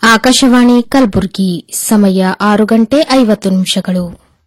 ಆಕಾಶವಾಣಿ ಕಲಬುರಗಿ ಸಮಯ ಆರು ಗಂಟೆ ಐವತ್ತು ನಿಮಿಷಗಳು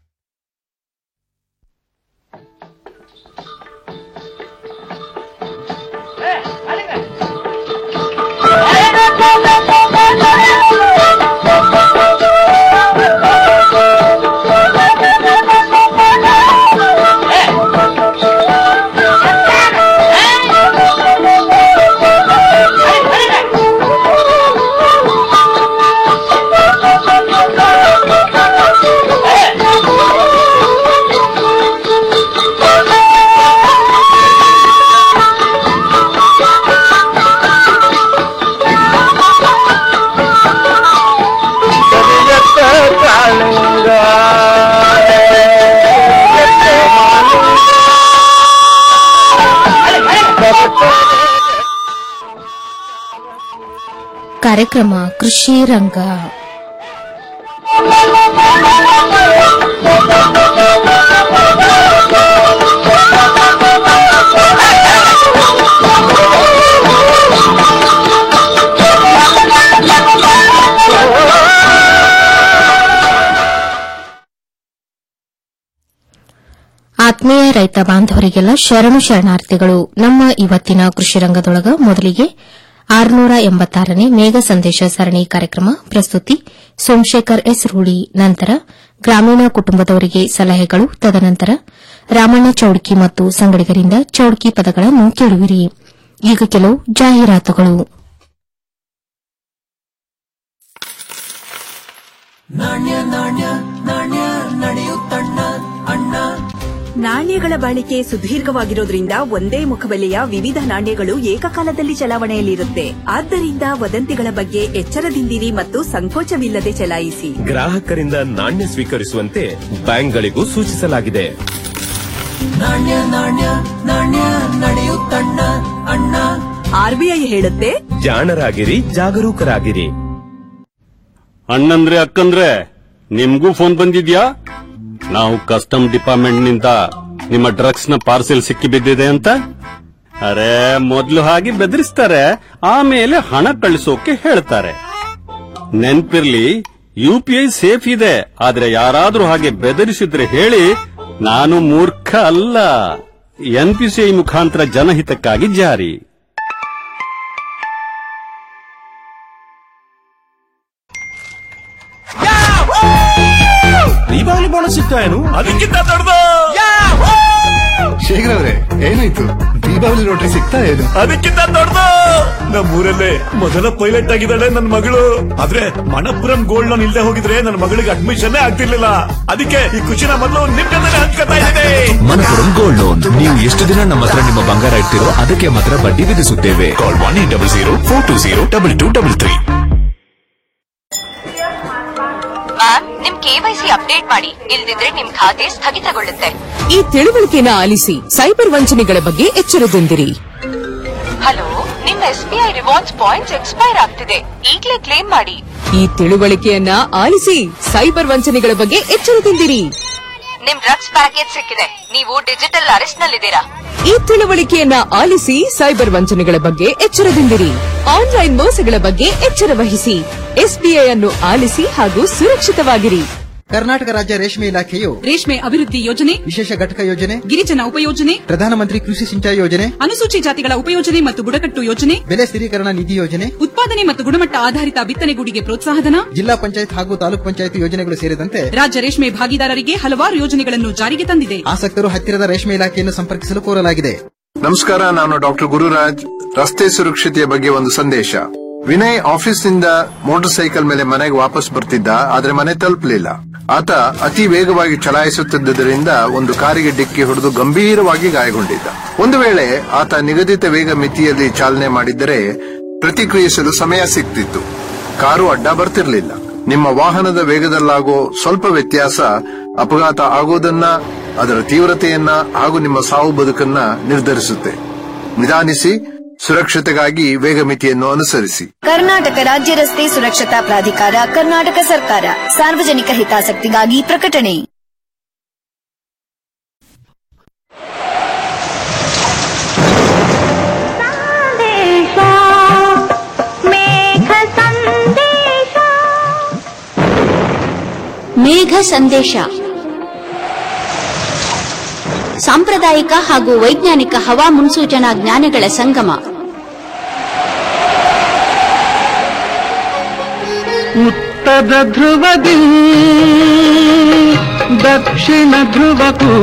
ಕಾರ್ಯಕ್ರಮ ಕೃಷಿ ರಂಗ ಆತ್ಮೀಯ ರೈತ ಬಾಂಧವರಿಗೆಲ್ಲ ಶರಣು ಶರಣಾರ್ಥಿಗಳು ನಮ್ಮ ಇವತ್ತಿನ ಕೃಷಿ ರಂಗದೊಳಗ ಮೊದಲಿಗೆ ಆರುನೂರ ಎಂಬತ್ತಾರನೇ ಮೇಘ ಸಂದೇಶ ಸರಣಿ ಕಾರ್ಯಕ್ರಮ ಪ್ರಸ್ತುತಿ ಸೋಮಶೇಖರ್ ಎಸ್ ರೂಢಿ ನಂತರ ಗ್ರಾಮೀಣ ಕುಟುಂಬದವರಿಗೆ ಸಲಹೆಗಳು ತದನಂತರ ರಾಮಣ್ಣ ಚೌಡ್ಕಿ ಮತ್ತು ಸಂಗಡಿಗರಿಂದ ಚೌಡ್ಕಿ ಪದಗಳನ್ನು ಕೇಳುವಿರಿ ಈಗ ಕೆಲವು ಜಾಹೀರಾತುಗಳು ನಾಣ್ಯ ನಾಣ್ಯ ನಾಣ್ಯ ನಡೆಯುತ್ತಣ್ಣ ಅಣ್ಣ ನಾಣ್ಯಗಳ ಬಾಳಿಕೆ ಸುದೀರ್ಘವಾಗಿರೋದ್ರಿಂದ ಒಂದೇ ಮುಖಬೆಲೆಯ ವಿವಿಧ ನಾಣ್ಯಗಳು ಏಕಕಾಲದಲ್ಲಿ ಚಲಾವಣೆಯಲ್ಲಿರುತ್ತೆ ಆದ್ದರಿಂದ ವದಂತಿಗಳ ಬಗ್ಗೆ ಎಚ್ಚರದಿಂದಿರಿ ಮತ್ತು ಸಂಕೋಚವಿಲ್ಲದೆ ಚಲಾಯಿಸಿ ಗ್ರಾಹಕರಿಂದ ನಾಣ್ಯ ಸ್ವೀಕರಿಸುವಂತೆ ಬ್ಯಾಂಕ್ಗಳಿಗೂ ಸೂಚಿಸಲಾಗಿದೆ ನಾಣ್ಯ ನಾಣ್ಯ ನಾಣ್ಯ ನಡೆಯುತ್ತಣ್ಣ ಅಣ್ಣ ಆರ್ಬಿಐ ಹೇಳುತ್ತೆ ಜಾಣರಾಗಿರಿ ಜಾಗರೂಕರಾಗಿರಿ ಅಣ್ಣಂದ್ರೆ ಅಕ್ಕಂದ್ರೆ ನಿಮ್ಗೂ ಫೋನ್ ಬಂದಿದ್ಯಾ ನಾವು ಕಸ್ಟಮ್ ಡಿಪಾರ್ಟ್ಮೆಂಟ್ ನಿಂದ ನಿಮ್ಮ ಡ್ರಗ್ಸ್ ನ ಪಾರ್ಸೆಲ್ ಸಿಕ್ಕಿ ಬಿದ್ದಿದೆ ಅಂತ ಅರೆ ಮೊದ್ಲು ಹಾಗೆ ಬೆದರಿಸ್ತಾರೆ ಆಮೇಲೆ ಹಣ ಕಳಿಸೋಕೆ ಹೇಳ್ತಾರೆ ನೆನ್ಪಿರ್ಲಿ ಯುಪಿಐ ಸೇಫ್ ಇದೆ ಆದ್ರೆ ಯಾರಾದ್ರೂ ಹಾಗೆ ಬೆದರಿಸಿದ್ರೆ ಹೇಳಿ ನಾನು ಮೂರ್ಖ ಅಲ್ಲ ಎನ್ಪಿಸಿಐ ಮುಖಾಂತರ ಜನಹಿತಕ್ಕಾಗಿ ಜಾರಿ ದೀಪಾವಳಿ ಬೋನಸ್ ಸಿಗ್ತಾ ಏನು ಅದಕ್ಕಿಂತ ದೊಡ್ಡದು ಶೇಖರ್ ಅವ್ರೆ ಏನಾಯ್ತು ದೀಪಾವಳಿ ರೋಟ್ರಿ ಸಿಗ್ತಾ ಏನು ಅದಕ್ಕಿಂತ ದೊಡ್ಡದು ನಮ್ಮೂರಲ್ಲೇ ಮೊದಲ ಪೈಲಟ್ ಆಗಿದ್ದಾಳೆ ನನ್ನ ಮಗಳು ಆದ್ರೆ ಮಣಪುರಂ ಗೋಲ್ಡ್ ಲೋನ್ ಇಲ್ಲದೆ ಹೋಗಿದ್ರೆ ನನ್ನ ಮಗಳಿಗೆ ಅಡ್ಮಿಷನ್ ಆಗ್ತಿರ್ಲಿಲ್ಲ ಅದಕ್ಕೆ ಈ ಖುಷಿನ ಮೊದಲು ನಿಮ್ ಜೊತೆ ಹಂಚ್ಕೊತಾ ಇದ್ದೇನೆ ಮನಪುರಂ ಗೋಲ್ಡ್ ಲೋನ್ ನೀವು ಎಷ್ಟು ದಿನ ನಮ್ಮ ಹತ್ರ ನಿಮ್ಮ ಬಂಗಾರ ಇಡ್ತೀರೋ ಅದಕ್ಕೆ ಮಾತ್ರ ಬಡ್ಡಿ ವಿಧಿಸುತ್ತೇವೆ call one eight double zero four two zero double two double three ma'am ನಿಮ್ ಕೆವೈಸಿ ಅಪ್ಡೇಟ್ ಮಾಡಿ ಇಲ್ದಿದ್ರೆ ನಿಮ್ ಖಾತೆ ಸ್ಥಗಿತಗೊಳ್ಳುತ್ತೆ ಈ ತಿಳುವಳಿಕೆನ ಆಲಿಸಿ ಸೈಬರ್ ವಂಚನೆಗಳ ಬಗ್ಗೆ ಎಚ್ಚರದಿಂದಿರಿ ಹಲೋ ನಿಮ್ S B I rewards points expire ಆಗ್ತಿದೆ ಈಗ್ಲೇ ಕ್ಲೇಮ್ ಮಾಡಿ ಈ ತಿಳುವಳಿಕೆಯನ್ನ ಆಲಿಸಿ ಸೈಬರ್ ವಂಚನೆಗಳ ಬಗ್ಗೆ ಎಚ್ಚರದಿಂದಿರಿ ನಿಮ್ ಡ್ರಗ್ಸ್ ಪ್ಯಾಕೇಜ್ ಸಿಕ್ಕಿದೆ ನೀವು ಡಿಜಿಟಲ್ ಅರೆಸ್ಟ್ ನಲ್ಲಿದ್ದೀರಾ ಈ ತಿಳುವಳಿಕೆಯನ್ನ ಆಲಿಸಿ ಸೈಬರ್ ವಂಚನೆಗಳ ಬಗ್ಗೆ ಎಚ್ಚರದಿಂದಿರಿ ಆನ್ಲೈನ್ ಮೋಸಗಳ ಬಗ್ಗೆ ಎಚ್ಚರ ವಹಿಸಿ ಎಸ್ಬಿಐ ಅನ್ನು ಆಲಿಸಿ ಹಾಗೂ ಸುರಕ್ಷಿತವಾಗಿರಿ ಕರ್ನಾಟಕ ರಾಜ್ಯ ರೇಷ್ಮೆ ಇಲಾಖೆಯು ರೇಷ್ಮೆ ಅಭಿವೃದ್ಧಿ ಯೋಜನೆ ವಿಶೇಷ ಘಟಕ ಯೋಜನೆ ಗಿರಿಜನ ಉಪಯೋಜನೆ ಪ್ರಧಾನಮಂತ್ರಿ ಕೃಷಿ ಸಿಂಚಾಯಿ ಯೋಜನೆ ಅನುಸೂಚಿ ಜಾತಿಗಳ ಉಪಯೋಜನೆ ಮತ್ತು ಬುಡಕಟ್ಟು ಯೋಜನೆ ಬೆಲೆ ಸ್ಥಿರೀಕರಣ ನಿಧಿ ಯೋಜನೆ ಉತ್ಪಾದನೆ ಮತ್ತು ಗುಣಮಟ್ಟ ಆಧಾರಿತ ಬಿತ್ತನೆಗೂಡಿಗೆ ಪ್ರೋತ್ಸಾಹಧನ ಜಿಲ್ಲಾ ಪಂಚಾಯತ್ ಹಾಗೂ ತಾಲೂಕು ಪಂಚಾಯತ್ ಯೋಜನೆಗಳು ಸೇರಿದಂತೆ ರಾಜ್ಯ ರೇಷ್ಮೆ ಭಾಗಿದಾರರಿಗೆ ಹಲವಾರು ಯೋಜನೆಗಳನ್ನು ಜಾರಿಗೆ ತಂದಿದೆ ಆಸಕ್ತರು ಹತ್ತಿರದ ರೇಷ್ಮೆ ಇಲಾಖೆಯನ್ನು ಸಂಪರ್ಕಿಸಲು ಕೋರಲಾಗಿದೆ ನಮಸ್ಕಾರ ನಾನು ಡಾಕ್ಟರ್ ಗುರುರಾಜ್ ರಸ್ತೆ ಸುರಕ್ಷತೆಯ ಬಗ್ಗೆ ಒಂದು ಸಂದೇಶ ವಿನಯ್ ಆಫೀಸ್ನಿಂದ ಮೋಟಾರ್ ಸೈಕಲ್ ಮೇಲೆ ಮನೆಗೆ ವಾಪಸ್ ಬರ್ತಿದ್ದ ಆದ್ರೆ ಮನೆ ತಲುಪಲಿಲ್ಲ ಆತ ಅತಿ ವೇಗವಾಗಿ ಚಲಾಯಿಸುತ್ತಿದ್ದರಿಂದ ಒಂದು ಕಾರಿಗೆ ಡಿಕ್ಕಿ ಹೊಡೆದು ಗಂಭೀರವಾಗಿ ಗಾಯಗೊಂಡಿದ್ದ ಒಂದು ವೇಳೆ ಆತ ನಿಗದಿತ ವೇಗ ಮಿತಿಯಲ್ಲಿ ಚಾಲನೆ ಮಾಡಿದ್ದರೆ ಪ್ರತಿಕ್ರಿಯಿಸಲು ಸಮಯ ಸಿಗ್ತಿತ್ತು ಕಾರು ಅಡ್ಡ ಬರ್ತಿರ್ಲಿಲ್ಲ ನಿಮ್ಮ ವಾಹನದ ವೇಗದಲ್ಲಾಗೋ ಸ್ವಲ್ಪ ವ್ಯತ್ಯಾಸ ಅಪಘಾತ ಆಗೋದನ್ನ ಅದರ ತೀವ್ರತೆಯನ್ನ ಹಾಗೂ ನಿಮ್ಮ ಸಾವು ಬದುಕನ್ನ ನಿರ್ಧರಿಸುತ್ತೆ ನಿಧಾನಿಸಿ ಸುರಕ್ಷತೆಗಾಗಿ ವೇಗ ಮಿತಿಯನ್ನು ಅನುಸರಿಸಿ ಕರ್ನಾಟಕ ರಾಜ್ಯ ರಸ್ತೆ ಸುರಕ್ಷತಾ ಪ್ರಾಧಿಕಾರ ಕರ್ನಾಟಕ ಸರ್ಕಾರ ಸಾರ್ವಜನಿಕ ಹಿತಾಸಕ್ತಿಗಾಗಿ ಪ್ರಕಟಣೆ ಮೇಘ ಸಂದೇಶ ಸಂದೇಶ ಸಾಂಪ್ರದಾಯಿಕ ಹಾಗೂ ವೈಜ್ಞಾನಿಕ ಹವಾ ಮುನ್ಸೂಚನಾ ಜ್ಞಾನಗಳ ಸಂಗಮ ಉತ್ತರ ಧ್ರುವದಿ ದಕ್ಷಿಣ ಧ್ರುವಕ್ಕೂ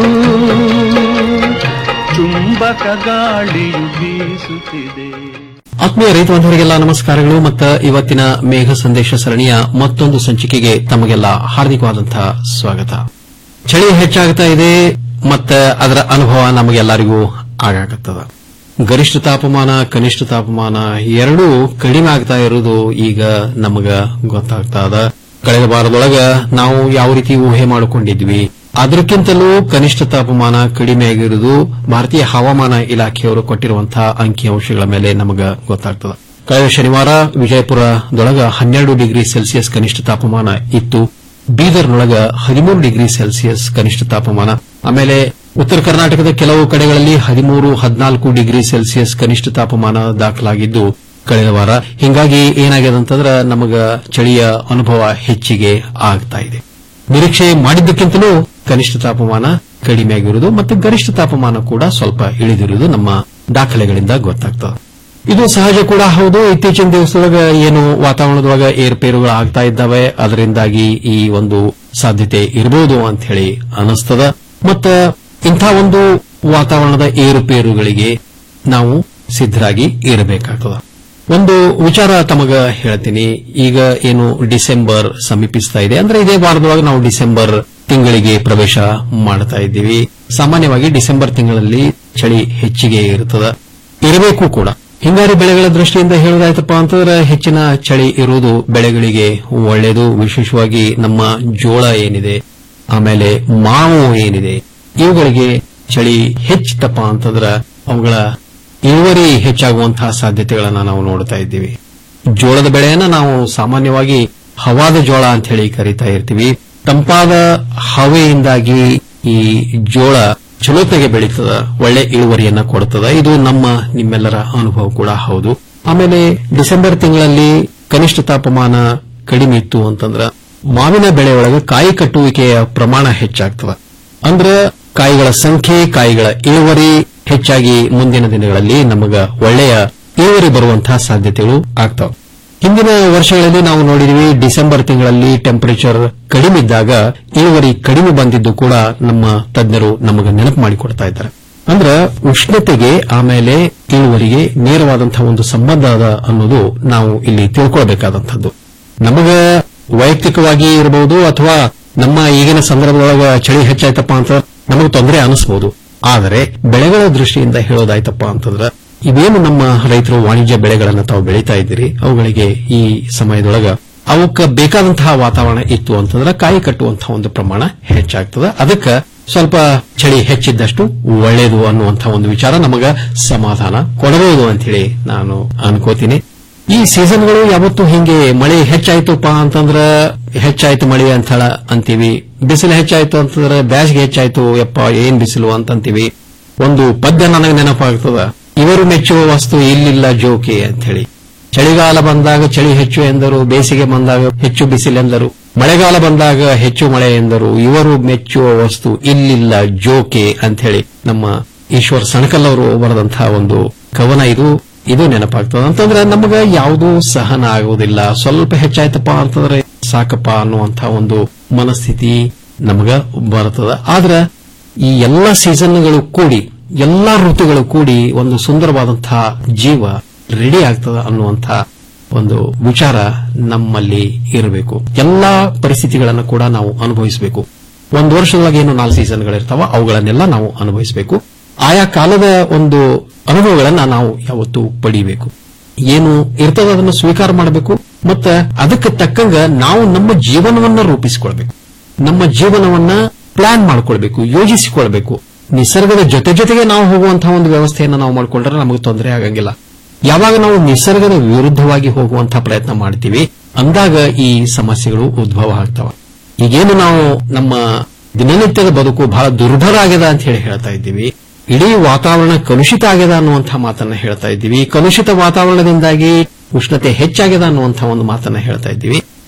ಚುಂಬಕ ಗಾಳಿಯು ಬೀಸುತ್ತಿದೆ ಆತ್ಮೀಯ ರೈತ ಬಾಂಧವರಿಗೆಲ್ಲ ನಮಸ್ಕಾರಗಳು ಮತ್ತು ಇವತ್ತಿನ ಮೇಘ ಸಂದೇಶ ಸರಣಿಯ ಮತ್ತೊಂದು ಸಂಚಿಕೆಗೆ ತಮಗೆಲ್ಲ ಹಾರ್ದಿಕವಾದಂತಹ ಸ್ವಾಗತ ಚಳಿ ಹೆಚ್ಚಾಗ್ತಾ ಇದೆ ಮತ್ತು ಅದರ ಅನುಭವ ನಮಗೆಲ್ಲರಿಗೂ ಆಗಾಕತ್ತದ ಗರಿಷ್ಠ ತಾಪಮಾನ ಕನಿಷ್ಠ ತಾಪಮಾನ ಎರಡೂ ಕಡಿಮೆ ಆಗ್ತಾ ಇರುವುದು ಈಗ ನಮಗ ಗೊತ್ತಾಗ್ತಾ ಅದ ಕಳೆದ ವಾರದೊಳಗ ನಾವು ಯಾವ ರೀತಿ ಊಹೆ ಮಾಡಿಕೊಂಡಿದ್ವಿ ಅದಕ್ಕಿಂತಲೂ ಕನಿಷ್ಠ ತಾಪಮಾನ ಕಡಿಮೆ ಆಗಿರುವುದು ಭಾರತೀಯ ಹವಾಮಾನ ಇಲಾಖೆಯವರು ಕೊಟ್ಟಿರುವಂತಹ ಅಂಕಿಅಂಶಗಳ ಮೇಲೆ ನಮಗ ಗೊತ್ತಾಗ್ತದ ಕಳೆದ ಶನಿವಾರ ವಿಜಯಪುರದೊಳಗ ಹನ್ನೆರಡು ಡಿಗ್ರಿ ಸೆಲ್ಸಿಯಸ್ ಕನಿಷ್ಠ ತಾಪಮಾನ ಇತ್ತು ಬೀದರ್ನೊಳಗ ಹದಿಮೂರು ಡಿಗ್ರಿ ಸೆಲ್ಸಿಯಸ್ ಕನಿಷ್ಠ ತಾಪಮಾನ ಆಮೇಲೆ ಉತ್ತರ ಕರ್ನಾಟಕದ ಕೆಲವು ಕಡೆಗಳಲ್ಲಿ ಹದಿಮೂರು ಹದಿನಾಲ್ಕು ಡಿಗ್ರಿ ಸೆಲ್ಸಿಯಸ್ ಕನಿಷ್ಠ ತಾಪಮಾನ ದಾಖಲಾಗಿದ್ದು ಕಳೆದ ವಾರ ಹಿಂಗಾಗಿ ಏನಾಗಿದೆ ಅಂತಂದ್ರೆ ನಮಗ ಚಳಿಯ ಅನುಭವ ಹೆಚ್ಚಿಗೆ ಆಗ್ತಾ ಇದೆ ನಿರೀಕ್ಷೆ ಮಾಡಿದ್ದಕ್ಕಿಂತಲೂ ಕನಿಷ್ಠ ತಾಪಮಾನ ಕಡಿಮೆ ಆಗಿರುವುದು ಮತ್ತು ಗರಿಷ್ಠ ತಾಪಮಾನ ಕೂಡ ಸ್ವಲ್ಪ ಇಳಿದಿರುವುದು ನಮ್ಮ ದಾಖಲೆಗಳಿಂದ ಗೊತ್ತಾಗ್ತದೆ ಇದು ಸಹಜ ಕೂಡ ಹೌದು ಇತ್ತೀಚಿನ ದಿವಸದೊಳಗ ಏನು ವಾತಾವರಣದೊಳಗ ಏರ್ಪೇರುಗಳು ಆಗ್ತಾ ಇದ್ದಾವೆ ಅದರಿಂದಾಗಿ ಈ ಒಂದು ಸಾಧ್ಯತೆ ಇರಬಹುದು ಅಂತ ಹೇಳಿ ಅನಿಸ್ತದ ಮತ್ತ ಇಂಥ ಒಂದು ವಾತಾವರಣದ ಏರುಪೇರುಗಳಿಗೆ ನಾವು ಸಿದ್ದರಾಗಿ ಇರಬೇಕಾಗ್ತದ ಒಂದು ವಿಚಾರ ತಮಗ ಹೇಳ್ತೀನಿ ಈಗ ಏನು ಡಿಸೆಂಬರ್ ಸಮೀಪಿಸ್ತಾ ಇದೆ ಅಂದ್ರೆ ಇದೇ ವಾರದೊಳಗೆ ನಾವು ಡಿಸೆಂಬರ್ ತಿಂಗಳಿಗೆ ಪ್ರವೇಶ ಮಾಡ್ತಾ ಇದ್ದೀವಿ ಸಾಮಾನ್ಯವಾಗಿ ಡಿಸೆಂಬರ್ ತಿಂಗಳಲ್ಲಿ ಚಳಿ ಹೆಚ್ಚಿಗೆ ಇರುತ್ತದ ಇರಬೇಕು ಕೂಡ ಹಿಂಗಾರಿ ಬೆಳೆಗಳ ದೃಷ್ಟಿಯಿಂದ ಹೇಳೋದಾಯ್ತಪ್ಪ ಅಂತಂದ್ರೆ ಹೆಚ್ಚಿನ ಚಳಿ ಇರುವುದು ಬೆಳೆಗಳಿಗೆ ಒಳ್ಳೆಯದು ವಿಶೇಷವಾಗಿ ನಮ್ಮ ಜೋಳ ಏನಿದೆ ಆಮೇಲೆ ಮಾವು ಏನಿದೆ ಇವುಗಳಿಗೆ ಚಳಿ ಹೆಚ್ಚಿತಪ್ಪ ಅಂತಂದ್ರೆ ಅವುಗಳ ಇಳುವರಿ ಹೆಚ್ಚಾಗುವಂತಹ ಸಾಧ್ಯತೆಗಳನ್ನ ನಾವು ನೋಡ್ತಾ ಇದ್ದೀವಿ ಜೋಳದ ಬೆಳೆಯನ್ನ ನಾವು ಸಾಮಾನ್ಯವಾಗಿ ಹವಾದ ಜೋಳ ಅಂತ ಹೇಳಿ ಕರಿತಾ ಇರ್ತೀವಿ ತಂಪಾದ ಹವೆಯಿಂದಾಗಿ ಈ ಜೋಳ ಚಲೋತೆಗೆ ಬೆಳೀತದ ಒಳ್ಳೆ ಇಳುವರಿಯನ್ನ ಕೊಡುತ್ತದ ಇದು ನಮ್ಮ ನಿಮ್ಮೆಲ್ಲರ ಅನುಭವ ಕೂಡ ಹೌದು ಆಮೇಲೆ ಡಿಸೆಂಬರ್ ತಿಂಗಳಲ್ಲಿ ಕನಿಷ್ಠ ತಾಪಮಾನ ಕಡಿಮೆ ಇತ್ತು ಅಂತಂದ್ರ ಮಾವಿನ ಬೆಳೆಯೊಳಗೆ ಕಾಯಿ ಕಟ್ಟುವಿಕೆಯ ಪ್ರಮಾಣ ಹೆಚ್ಚಾಗ್ತದ ಅಂದ್ರ ಕಾಯಿಗಳ ಸಂಖ್ಯೆ ಕಾಯಿಗಳ ಇಳುವರಿ ಹೆಚ್ಚಾಗಿ ಮುಂದಿನ ದಿನಗಳಲ್ಲಿ ನಮಗ ಒಳ್ಳೆಯ ಇಳುವರಿ ಬರುವಂತಹ ಸಾಧ್ಯತೆಗಳು ಆಗ್ತಾವ ಹಿಂದಿನ ವರ್ಷಗಳಲ್ಲಿ ನಾವು ನೋಡಿದ್ವಿ ಡಿಸೆಂಬರ್ ತಿಂಗಳಲ್ಲಿ ಟೆಂಪರೇಚರ್ ಕಡಿಮೆ ಇದ್ದಾಗ ಇಳುವರಿ ಕಡಿಮೆ ಬಂದಿದ್ದು ಕೂಡ ನಮ್ಮ ತಜ್ಞರು ನಮಗೆ ನೆನಪು ಮಾಡಿಕೊಡ್ತಾ ಇದ್ದಾರೆ ಅಂದ್ರೆ ಉಷ್ಣತೆಗೆ ಆಮೇಲೆ ಇಳುವರಿಗೆ ನೇರವಾದಂತಹ ಒಂದು ಸಂಬಂಧ ಅದ ಅನ್ನೋದು ನಾವು ಇಲ್ಲಿ ತಿಳ್ಕೊಳ್ಬೇಕಾದಂಥದ್ದು ನಮಗ ವೈಯಕ್ತಿಕವಾಗಿ ಇರಬಹುದು ಅಥವಾ ನಮ್ಮ ಈಗಿನ ಸಂದರ್ಭದೊಳಗ ಚಳಿ ಹೆಚ್ಚಾಯ್ತಪ್ಪ ಅಂತ ನಮಗೆ ತೊಂದರೆ ಅನಿಸಬಹುದು ಆದರೆ ಬೆಳೆಗಳ ದೃಷ್ಟಿಯಿಂದ ಹೇಳೋದಾಯ್ತಪ್ಪ ಅಂತಂದ್ರೆ ಇವೇನು ನಮ್ಮ ರೈತರು ವಾಣಿಜ್ಯ ಬೆಳೆಗಳನ್ನ ತಾವು ಬೆಳೀತಾ ಇದ್ದೀರಿ ಅವುಗಳಿಗೆ ಈ ಸಮಯದೊಳಗ ಅವಕ್ಕೆ ಬೇಕಾದಂತಹ ವಾತಾವರಣ ಇತ್ತು ಅಂತಂದ್ರೆ ಕಾಯಿ ಕಟ್ಟುವಂತಹ ಒಂದು ಪ್ರಮಾಣ ಹೆಚ್ಚಾಗ್ತದೆ ಅದಕ್ಕೆ ಸ್ವಲ್ಪ ಚಳಿ ಹೆಚ್ಚಿದ್ದಷ್ಟು ಒಳ್ಳೆಯದು ಅನ್ನುವಂತಹ ಒಂದು ವಿಚಾರ ನಮಗ ಸಮಾಧಾನ ಕೊಡಬಹುದು ಅಂತ ಹೇಳಿ ನಾನು ಅನ್ಕೋತೀನಿ ಈ ಸೀಸನ್ಗಳು ಯಾವತ್ತೂ ಹಿಂಗೆ ಮಳೆ ಹೆಚ್ಚಾಯ್ತುಪ್ಪ ಅಂತಂದ್ರ ಹೆಚ್ಚಾಯ್ತು ಮಳೆ ಅಂತ ಹೇಳ ಅಂತೀವಿ ಬಿಸಿಲು ಹೆಚ್ಚಾಯ್ತು ಅಂತಂದ್ರೆ ಬ್ಯಾಸಿಗೆ ಹೆಚ್ಚಾಯ್ತು ಯಪ್ಪ ಏನ್ ಬಿಸಿಲು ಅಂತಂತೀವಿ ಒಂದು ಪದ್ಯ ನನಗೆ ನೆನಪಾಗ್ತದ ಇವರು ಮೆಚ್ಚುವ ವಸ್ತು ಇಲ್ಲಿಲ್ಲ ಜೋಕೆ ಅಂತ ಹೇಳಿ ಚಳಿಗಾಲ ಬಂದಾಗ ಚಳಿ ಹೆಚ್ಚು ಎಂದರು ಬೇಸಿಗೆ ಬಂದಾಗ ಹೆಚ್ಚು ಬಿಸಿಲೆಂದರು ಮಳೆಗಾಲ ಬಂದಾಗ ಹೆಚ್ಚು ಮಳೆ ಎಂದರು ಇವರು ಮೆಚ್ಚುವ ವಸ್ತು ಇಲ್ಲಿಲ್ಲ ಜೋಕೆ ಅಂತ ಹೇಳಿ ನಮ್ಮ ಈಶ್ವರ್ ಸಣಕಲ್ ಅವರು ಬರೆದಂತಹ ಒಂದು ಕವನ ಇದು ಇದು ನೆನಪಾಗ್ತದೆ ಅಂತಂದ್ರೆ ನಮಗ ಯಾವುದೂ ಸಹನ ಆಗುವುದಿಲ್ಲ ಸ್ವಲ್ಪ ಹೆಚ್ಚಾಯ್ತಪ್ಪ ಅಂತಂದ್ರೆ ಸಾಕಪ್ಪ ಅನ್ನುವಂತಹ ಒಂದು ಮನಸ್ಥಿತಿ ನಮಗ ಬರ್ತದ ಆದ್ರೆ ಈ ಎಲ್ಲ ಸೀಸನ್ಗಳು ಕೂಡಿ ಎಲ್ಲಾ ಋತುಗಳು ಕೂಡಿ ಒಂದು ಸುಂದರವಾದಂತಹ ಜೀವ ರೆಡಿ ಆಗ್ತದ ಅನ್ನುವಂತಹ ಒಂದು ವಿಚಾರ ನಮ್ಮಲ್ಲಿ ಇರಬೇಕು ಎಲ್ಲಾ ಪರಿಸ್ಥಿತಿಗಳನ್ನು ಕೂಡ ನಾವು ಅನುಭವಿಸಬೇಕು ಒಂದು ವರ್ಷದೊಳಗೆ ಏನು ನಾಲ್ಕು ಸೀಸನ್ಗಳಿರ್ತಾವ ಅವುಗಳನ್ನೆಲ್ಲ ನಾವು ಅನುಭವಿಸಬೇಕು ಆಯಾ ಕಾಲದ ಒಂದು ಅನುಭವಗಳನ್ನ ನಾವು ಯಾವತ್ತೂ ಪಡಿಬೇಕು ಏನು ಇರ್ತದ ಅದನ್ನು ಸ್ವೀಕಾರ ಮಾಡಬೇಕು ಮತ್ತೆ ಅದಕ್ಕೆ ತಕ್ಕಂಗ ನಾವು ನಮ್ಮ ಜೀವನವನ್ನ ರೂಪಿಸಿಕೊಳ್ಬೇಕು ನಮ್ಮ ಜೀವನವನ್ನ ಪ್ಲಾನ್ ಮಾಡ್ಕೊಳ್ಬೇಕು ಯೋಜಿಸಿಕೊಳ್ಬೇಕು ನಿಸರ್ಗದ ಜೊತೆ ಜೊತೆಗೆ ನಾವು ಹೋಗುವಂತಹ ಒಂದು ವ್ಯವಸ್ಥೆಯನ್ನು ನಾವು ಮಾಡ್ಕೊಂಡ್ರೆ ನಮಗೆ ತೊಂದರೆ ಆಗಂಗಿಲ್ಲ ಯಾವಾಗ ನಾವು ನಿಸರ್ಗದ ವಿರುದ್ಧವಾಗಿ ಹೋಗುವಂತಹ ಪ್ರಯತ್ನ ಮಾಡ್ತೀವಿ ಅಂದಾಗ ಈ ಸಮಸ್ಯೆಗಳು ಉದ್ಭವ ಆಗ್ತಾವ ಈಗೇನು ನಾವು ನಮ್ಮ ದಿನನಿತ್ಯದ ಬದುಕು ಬಹಳ ದುರ್ಭರ ಆಗ್ಯದ ಅಂತ ಹೇಳಿ ಹೇಳ್ತಾ ಇದ್ದೀವಿ ಇಡೀ ವಾತಾವರಣ ಕಲುಷಿತ ಆಗ್ಯದ ಅನ್ನುವಂತಹ ಮಾತನ್ನ ಹೇಳ್ತಾ ಇದ್ದೀವಿ ಕಲುಷಿತ ವಾತಾವರಣದಿಂದಾಗಿ ಉಷ್ಣತೆ ಹೆಚ್ಚಾಗ್ಯದ ಅನ್ನುವಂತಹ ಒಂದು ಮಾತನ್ನ ಹೇಳ್ತಾ ಇದ್ದೀವಿ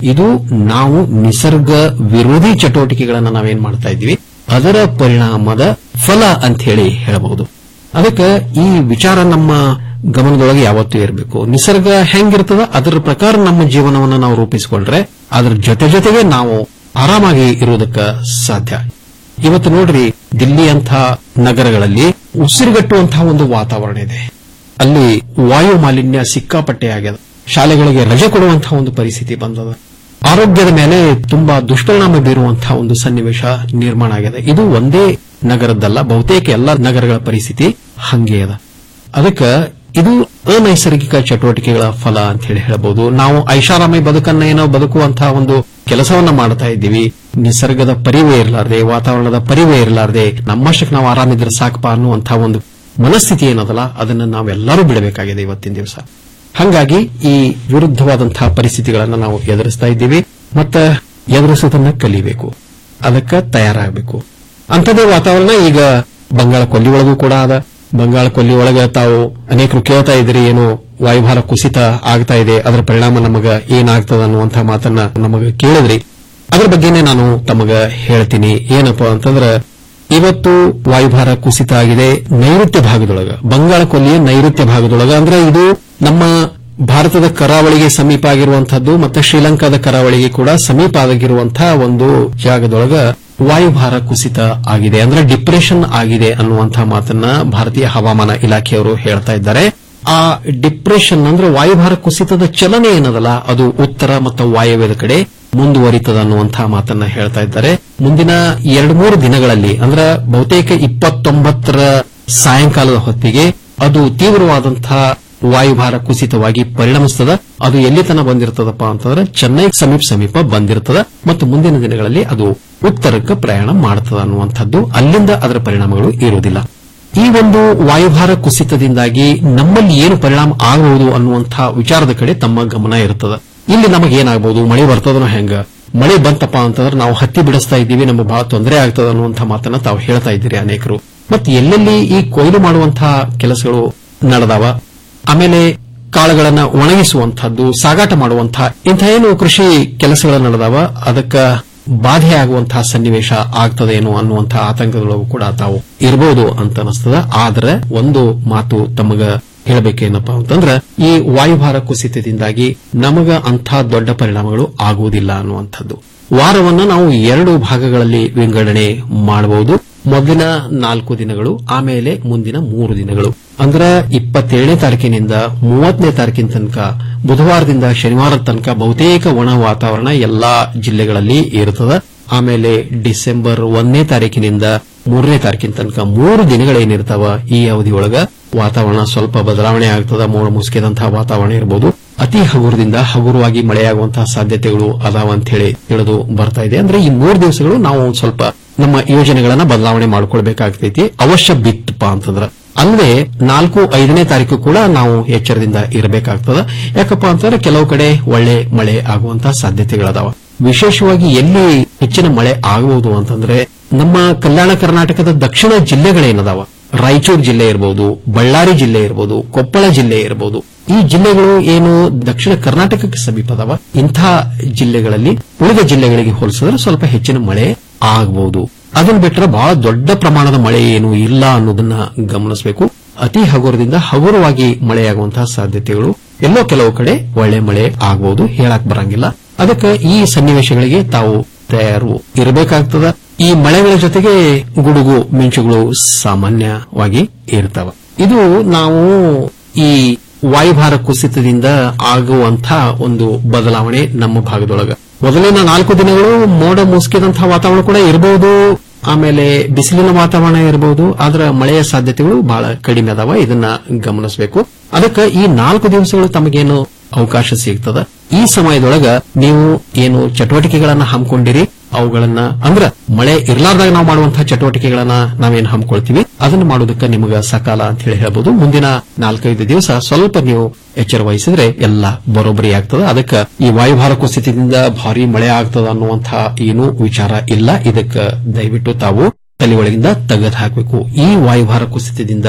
ಇದು ನಾವು ನಿಸರ್ಗ ವಿರೋಧಿ ಚಟುವಟಿಕೆಗಳನ್ನ ನಾವೇನ್ ಮಾಡ್ತಾ ಇದ್ದೀವಿ ಅದರ ಪರಿಣಾಮದ ಫಲ ಅಂತ ಹೇಳಿ ಹೇಳಬಹುದು ಅದಕ್ಕೆ ಈ ವಿಚಾರ ನಮ್ಮ ಗಮನದೊಳಗೆ ಯಾವತ್ತೂ ಇರಬೇಕು ನಿಸರ್ಗ ಹೆಂಗಿರ್ತದ ಅದರ ಪ್ರಕಾರ ನಮ್ಮ ಜೀವನವನ್ನು ನಾವು ರೂಪಿಸಿಕೊಂಡ್ರೆ ಅದರ ಜೊತೆ ಜೊತೆಗೆ ನಾವು ಆರಾಮಾಗಿ ಇರುವುದಕ್ಕ ಸಾಧ್ಯ ಇವತ್ತು ನೋಡ್ರಿ ದಿಲ್ಲಿ ಅಂತ ನಗರಗಳಲ್ಲಿ ಉಸಿರುಗಟ್ಟುವಂತಹ ಒಂದು ವಾತಾವರಣ ಇದೆ ಅಲ್ಲಿ ವಾಯು ಮಾಲಿನ್ಯ ಸಿಕ್ಕಾಪಟ್ಟೆ ಆಗ್ಯದ ಶಾಲೆಗಳಿಗೆ ರಜೆ ಕೊಡುವಂತಹ ಒಂದು ಪರಿಸ್ಥಿತಿ ಬಂದದ ಆರೋಗ್ಯದ ಮೇಲೆ ತುಂಬಾ ದುಷ್ಪರಿಣಾಮ ಬೀರುವಂತಹ ಒಂದು ಸನ್ನಿವೇಶ ನಿರ್ಮಾಣ ಆಗಿದೆ ಇದು ಒಂದೇ ನಗರದ್ದಲ್ಲ ಬಹುತೇಕ ಎಲ್ಲ ನಗರಗಳ ಪರಿಸ್ಥಿತಿ ಹಂಗೆ ಅದ ಅದಕ್ಕೆ ಇದು ಅನೈಸರ್ಗಿಕ ಚಟುವಟಿಕೆಗಳ ಫಲ ಅಂತ ಹೇಳಿ ಹೇಳಬಹುದು ನಾವು ಐಷಾರಾಮಿ ಬದುಕನ್ನ ಏನೋ ಬದುಕುವಂತಹ ಒಂದು ಕೆಲಸವನ್ನ ಮಾಡ್ತಾ ಇದ್ದೀವಿ ನಿಸರ್ಗದ ಪರಿವೇ ಇರಲಾರ್ದೆ ವಾತಾವರಣದ ಪರಿವೇ ಇರಲಾರ್ದೆ ನಮ್ಮಷ್ಟಕ್ಕೆ ನಾವು ಆರಾಮಿದ್ರೆ ಸಾಕಪ್ಪ ಅನ್ನುವಂತಹ ಒಂದು ಮನಸ್ಥಿತಿ ಏನದಲ್ಲ ಅದನ್ನ ನಾವೆಲ್ಲರೂ ಬಿಡಬೇಕಾಗಿದೆ ಇವತ್ತಿನ ದಿವಸ ಹಾಗಾಗಿ ಈ ವಿರುದ್ಧವಾದಂತಹ ಪರಿಸ್ಥಿತಿಗಳನ್ನು ನಾವು ಎದುರಿಸ್ತಾ ಇದ್ದೀವಿ ಮತ್ತೆ ಎದುರಿಸೋದನ್ನ ಕಲಿಬೇಕು ಅದಕ್ಕೆ ತಯಾರಾಗಬೇಕು ಅಂಥದ್ದೇ ವಾತಾವರಣ ಈಗ ಬಂಗಾಳ ಕೊಲ್ಲಿ ಒಳಗೂ ಕೂಡ ಅದ ಬಂಗಾಳ ಕೊಲ್ಲಿ ಒಳಗ ತಾವು ಅನೇಕರು ಕೇಳ್ತಾ ಇದ್ರಿ ಏನು ವಾಯುಭಾರ ಕುಸಿತ ಆಗ್ತಾ ಇದೆ ಅದರ ಪರಿಣಾಮ ನಮಗ ಏನಾಗ್ತದ ಅನ್ನುವಂತಹ ಮಾತನ್ನ ನಮಗ ಕೇಳಿದ್ರಿ ಅದ್ರ ಬಗ್ಗೆನೇ ನಾನು ತಮಗ ಹೇಳ್ತೀನಿ ಏನಪ್ಪಾ ಅಂತಂದ್ರ ಇವತ್ತು ವಾಯುಭಾರ ಕುಸಿತ ಆಗಿದೆ ನೈಋತ್ಯ ಭಾಗದೊಳಗ ಬಂಗಾಳ ಕೊಲ್ಲಿಯ ನೈಋತ್ಯ ಭಾಗದೊಳಗ ಅಂದ್ರೆ ಇದು ನಮ್ಮ ಭಾರತದ ಕರಾವಳಿಗೆ ಸಮೀಪ ಆಗಿರುವಂತಹದ್ದು ಮತ್ತೆ ಶ್ರೀಲಂಕಾದ ಕರಾವಳಿಗೆ ಕೂಡ ಸಮೀಪ ಆಗಿರುವಂತಹ ಒಂದು ಜಾಗದೊಳಗ ವಾಯುಭಾರ ಕುಸಿತ ಆಗಿದೆ ಅಂದ್ರೆ ಡಿಪ್ರೆಷನ್ ಆಗಿದೆ ಅನ್ನುವಂತಹ ಮಾತನ್ನ ಭಾರತೀಯ ಹವಾಮಾನ ಇಲಾಖೆಯವರು ಹೇಳ್ತಾ ಇದ್ದಾರೆ ಆ ಡಿಪ್ರೆಷನ್ ಅಂದ್ರೆ ವಾಯುಭಾರ ಕುಸಿತದ ಚಲನೆ ಏನದಲ್ಲ ಅದು ಉತ್ತರ ಮತ್ತು ವಾಯವ್ಯದ ಕಡೆ ಮುಂದುವರಿತದ ಅನ್ನುವಂತಹ ಮಾತನ್ನ ಹೇಳ್ತಾ ಇದ್ದಾರೆ ಮುಂದಿನ ಎರಡು ಮೂರು ದಿನಗಳಲ್ಲಿ ಅಂದ್ರೆ ಬಹುತೇಕ ಇಪ್ಪತ್ತೊಂಬತ್ತರ ಸಾಯಂಕಾಲದ ಹೊತ್ತಿಗೆ ಅದು ತೀವ್ರವಾದಂತಹ ವಾಯುಭಾರ ಕುಸಿತವಾಗಿ ಪರಿಣಮಿಸ್ತದ ಅದು ಎಲ್ಲಿ ತನ ಬಂದಿರ್ತದಪ್ಪ ಅಂತಂದ್ರೆ ಚೆನ್ನೈ ಸಮೀಪ ಸಮೀಪ ಬಂದಿರ್ತದ ಮತ್ತು ಮುಂದಿನ ದಿನಗಳಲ್ಲಿ ಅದು ಉತ್ತರಕ್ಕೆ ಪ್ರಯಾಣ ಮಾಡ್ತದ ಅನ್ನುವಂಥದ್ದು ಅಲ್ಲಿಂದ ಅದರ ಪರಿಣಾಮಗಳು ಇರುವುದಿಲ್ಲ ಈ ಒಂದು ವಾಯುಭಾರ ಕುಸಿತದಿಂದಾಗಿ ನಮ್ಮಲ್ಲಿ ಏನು ಪರಿಣಾಮ ಆಗಬಹುದು ಅನ್ನುವಂತಹ ವಿಚಾರದ ಕಡೆ ತಮ್ಮ ಗಮನ ಇರುತ್ತದೆ ಇಲ್ಲಿ ನಮಗೆ ಏನಾಗಬಹುದು ಮಳೆ ಬರ್ತದನೋ ಹೆಂಗ ಮಳೆ ಬಂತಪ್ಪ ಅಂತಂದ್ರೆ ನಾವು ಹತ್ತಿ ಬಿಡಿಸ್ತಾ ಇದ್ದೀವಿ ನಮಗೆ ಬಹಳ ತೊಂದರೆ ಆಗ್ತದ ಅನ್ನುವಂತಹ ಮಾತನ್ನ ತಾವು ಹೇಳ್ತಾ ಇದ್ದೀರಿ ಅನೇಕರು ಮತ್ತೆ ಎಲ್ಲೆಲ್ಲಿ ಈ ಕೊಯ್ಲು ಮಾಡುವಂತಹ ಕೆಲಸಗಳು ನಡೆದಾವ ಆಮೇಲೆ ಕಾಳುಗಳನ್ನ ಒಣಗಿಸುವಂತಹದ್ದು ಸಾಗಾಟ ಮಾಡುವಂತಹ ಇಂಥ ಏನು ಕೃಷಿ ಕೆಲಸಗಳು ನಡೆದಾವ ಅದಕ್ಕೆ ಬಾಧೆ ಆಗುವಂತಹ ಸನ್ನಿವೇಶ ಆಗ್ತದೇನೋ ಅನ್ನುವಂತಹ ಆತಂಕದೊಳಗೂ ಕೂಡ ತಾವು ಇರಬಹುದು ಅಂತ ಅನಿಸ್ತದ ಆದ್ರೆ ಒಂದು ಮಾತು ತಮಗ ಹೇಳಬೇಕೇನಪ್ಪಾ ಅಂತಂದ್ರೆ ಈ ವಾಯುಭಾರ ಕುಸಿತದಿಂದಾಗಿ ನಮಗ ಅಂಥ ದೊಡ್ಡ ಪರಿಣಾಮಗಳು ಆಗುವುದಿಲ್ಲ ಅನ್ನುವಂಥದ್ದು ವಾರವನ್ನ ನಾವು ಎರಡು ಭಾಗಗಳಲ್ಲಿ ವಿಂಗಡಣೆ ಮಾಡಬಹುದು ಮೊದಲಿನ ನಾಲ್ಕು ದಿನಗಳು ಆಮೇಲೆ ಮುಂದಿನ ಮೂರು ದಿನಗಳು ಅಂದ್ರೆ ಇಪ್ಪತ್ತೇಳನೇ ತಾರೀಕಿನಿಂದ ಮೂವತ್ತನೇ ತಾರೀಕಿನ ತನಕ ಬುಧವಾರದಿಂದ ಶನಿವಾರದ ತನಕ ಬಹುತೇಕ ಒಣ ವಾತಾವರಣ ಎಲ್ಲಾ ಜಿಲ್ಲೆಗಳಲ್ಲಿ ಇರುತ್ತದೆ ಆಮೇಲೆ ಡಿಸೆಂಬರ್ ಒಂದನೇ ತಾರೀಕಿನಿಂದ ಮೂರನೇ ತಾರೀಕಿನ ತನಕ ಮೂರು ದಿನಗಳೇನಿರ್ತಾವ ಈ ಅವಧಿಯೊಳಗ ವಾತಾವರಣ ಸ್ವಲ್ಪ ಬದಲಾವಣೆ ಆಗ್ತದ ಮೋಡ ಮುಸುಕಿದಂತಹ ವಾತಾವರಣ ಇರಬಹುದು ಅತಿ ಹಗುರದಿಂದ ಹಗುರವಾಗಿ ಮಳೆಯಾಗುವಂತಹ ಸಾಧ್ಯತೆಗಳು ಅದಾವ ಅಂತ ಹೇಳಿ ತಿಳಿದು ಬರ್ತಾ ಇದೆ ಅಂದ್ರೆ ಈ ಮೂರು ದಿವಸಗಳು ನಾವು ಒಂದ್ ಸ್ವಲ್ಪ ನಮ್ಮ ಯೋಜನೆಗಳನ್ನ ಬದಲಾವಣೆ ಮಾಡ್ಕೊಳ್ಬೇಕಾಗ್ತೈತಿ ಅವಶ್ಯ ಬಿತ್ತಪ್ಪ ಅಂತಂದ್ರ ಅಲ್ಲದೆ ನಾಲ್ಕು ಐದನೇ ತಾರೀಕು ಕೂಡ ನಾವು ಎಚ್ಚರದಿಂದ ಇರಬೇಕಾಗ್ತದ ಯಾಕಪ್ಪ ಅಂತಂದ್ರೆ ಕೆಲವು ಕಡೆ ಒಳ್ಳೆ ಮಳೆ ಆಗುವಂತಹ ಸಾಧ್ಯತೆಗಳದಾವ ವಿಶೇಷವಾಗಿ ಎಲ್ಲಿ ಹೆಚ್ಚಿನ ಮಳೆ ಆಗಬಹುದು ಅಂತಂದ್ರೆ ನಮ್ಮ ಕಲ್ಯಾಣ ಕರ್ನಾಟಕದ ದಕ್ಷಿಣ ಜಿಲ್ಲೆಗಳೇನದಾವ ರಾಯಚೂರು ಜಿಲ್ಲೆ ಇರಬಹುದು ಬಳ್ಳಾರಿ ಜಿಲ್ಲೆ ಇರಬಹುದು ಕೊಪ್ಪಳ ಜಿಲ್ಲೆ ಇರಬಹುದು ಈ ಜಿಲ್ಲೆಗಳು ಏನು ದಕ್ಷಿಣ ಕರ್ನಾಟಕಕ್ಕೆ ಸಮೀಪದವ ಇಂಥ ಜಿಲ್ಲೆಗಳಲ್ಲಿ ಉಳಿದ ಜಿಲ್ಲೆಗಳಿಗೆ ಹೋಲಿಸಿದ್ರೆ ಸ್ವಲ್ಪ ಹೆಚ್ಚಿನ ಮಳೆ ಆಗಬಹುದು ಅದನ್ನ ಬಿಟ್ಟರೆ ಬಹಳ ದೊಡ್ಡ ಪ್ರಮಾಣದ ಮಳೆ ಏನು ಇಲ್ಲ ಅನ್ನೋದನ್ನ ಗಮನಿಸಬೇಕು ಅತಿ ಹಗುರದಿಂದ ಹಗುರವಾಗಿ ಮಳೆಯಾಗುವಂತಹ ಸಾಧ್ಯತೆಗಳು ಎಲ್ಲೋ ಕೆಲವು ಕಡೆ ಒಳ್ಳೆ ಮಳೆ ಆಗಬಹುದು ಹೇಳಕ್ ಬರಂಗಿಲ್ಲ ಅದಕ್ಕೆ ಈ ಸನ್ನಿವೇಶಗಳಿಗೆ ತಾವು ತಯಾರು ಇರಬೇಕಾಗ್ತದ ಈ ಮಳೆಗಳ ಜೊತೆಗೆ ಗುಡುಗು ಮಿಂಚುಗಳು ಸಾಮಾನ್ಯವಾಗಿ ಇರ್ತಾವ ಇದು ನಾವು ಈ ವಾಯುಭಾರ ಕುಸಿತದಿಂದ ಆಗುವಂತಹ ಒಂದು ಬದಲಾವಣೆ ನಮ್ಮ ಭಾಗದೊಳಗ ಮೊದಲಿನ ನಾಲ್ಕು ದಿನಗಳು ಮೋಡ ಮುಸುಕಿದಂತಹ ವಾತಾವರಣ ಕೂಡ ಇರಬಹುದು ಆಮೇಲೆ ಬಿಸಿಲಿನ ವಾತಾವರಣ ಇರಬಹುದು ಆದ್ರೆ ಮಳೆಯ ಸಾಧ್ಯತೆಗಳು ಬಹಳ ಕಡಿಮೆ ಅದಾವ ಇದನ್ನ ಗಮನಿಸಬೇಕು ಅದಕ್ಕೆ ಈ ನಾಲ್ಕು ದಿವಸಗಳು ತಮಗೇನು ಅವಕಾಶ ಸಿಗ್ತದ ಈ ಸಮಯದೊಳಗ ನೀವು ಏನು ಚಟುವಟಿಕೆಗಳನ್ನ ಹಮ್ಮಿಕೊಂಡಿರಿ ಅವುಗಳನ್ನ ಅಂದ್ರ ಮಳೆ ಇರ್ಲಾರ್ದಾಗ ನಾವು ಮಾಡುವಂತಹ ಚಟುವಟಿಕೆಗಳನ್ನ ನಾವೇನು ಹಮ್ಮಿಕೊಳ್ತೀವಿ ಅದನ್ನ ಮಾಡೋದಕ್ಕೆ ನಿಮಗೆ ಸಕಾಲ ಅಂತ ಹೇಳಿ ಹೇಳ್ಬೋದು ಮುಂದಿನ ನಾಲ್ಕೈದು ದಿವಸ ಸ್ವಲ್ಪ ನೀವು ಎಚ್ಚರ ವಹಿಸಿದ್ರೆ ಎಲ್ಲ ಬರೋಬ್ಬರಿ ಆಗ್ತದ ಅದಕ್ಕೆ ಈ ವಾಯುಭಾರ ಕುಸಿತದಿಂದ ಭಾರಿ ಮಳೆ ಆಗ್ತದ ಅನ್ನುವಂತಹ ಏನೂ ವಿಚಾರ ಇಲ್ಲ ಇದಕ್ಕೆ ದಯವಿಟ್ಟು ತಾವು ತಲೆ ಒಳಗಿಂದ ತೆಗೆದು ಹಾಕಬೇಕು ಈ ವಾಯುಭಾರ ಕುಸಿತದಿಂದ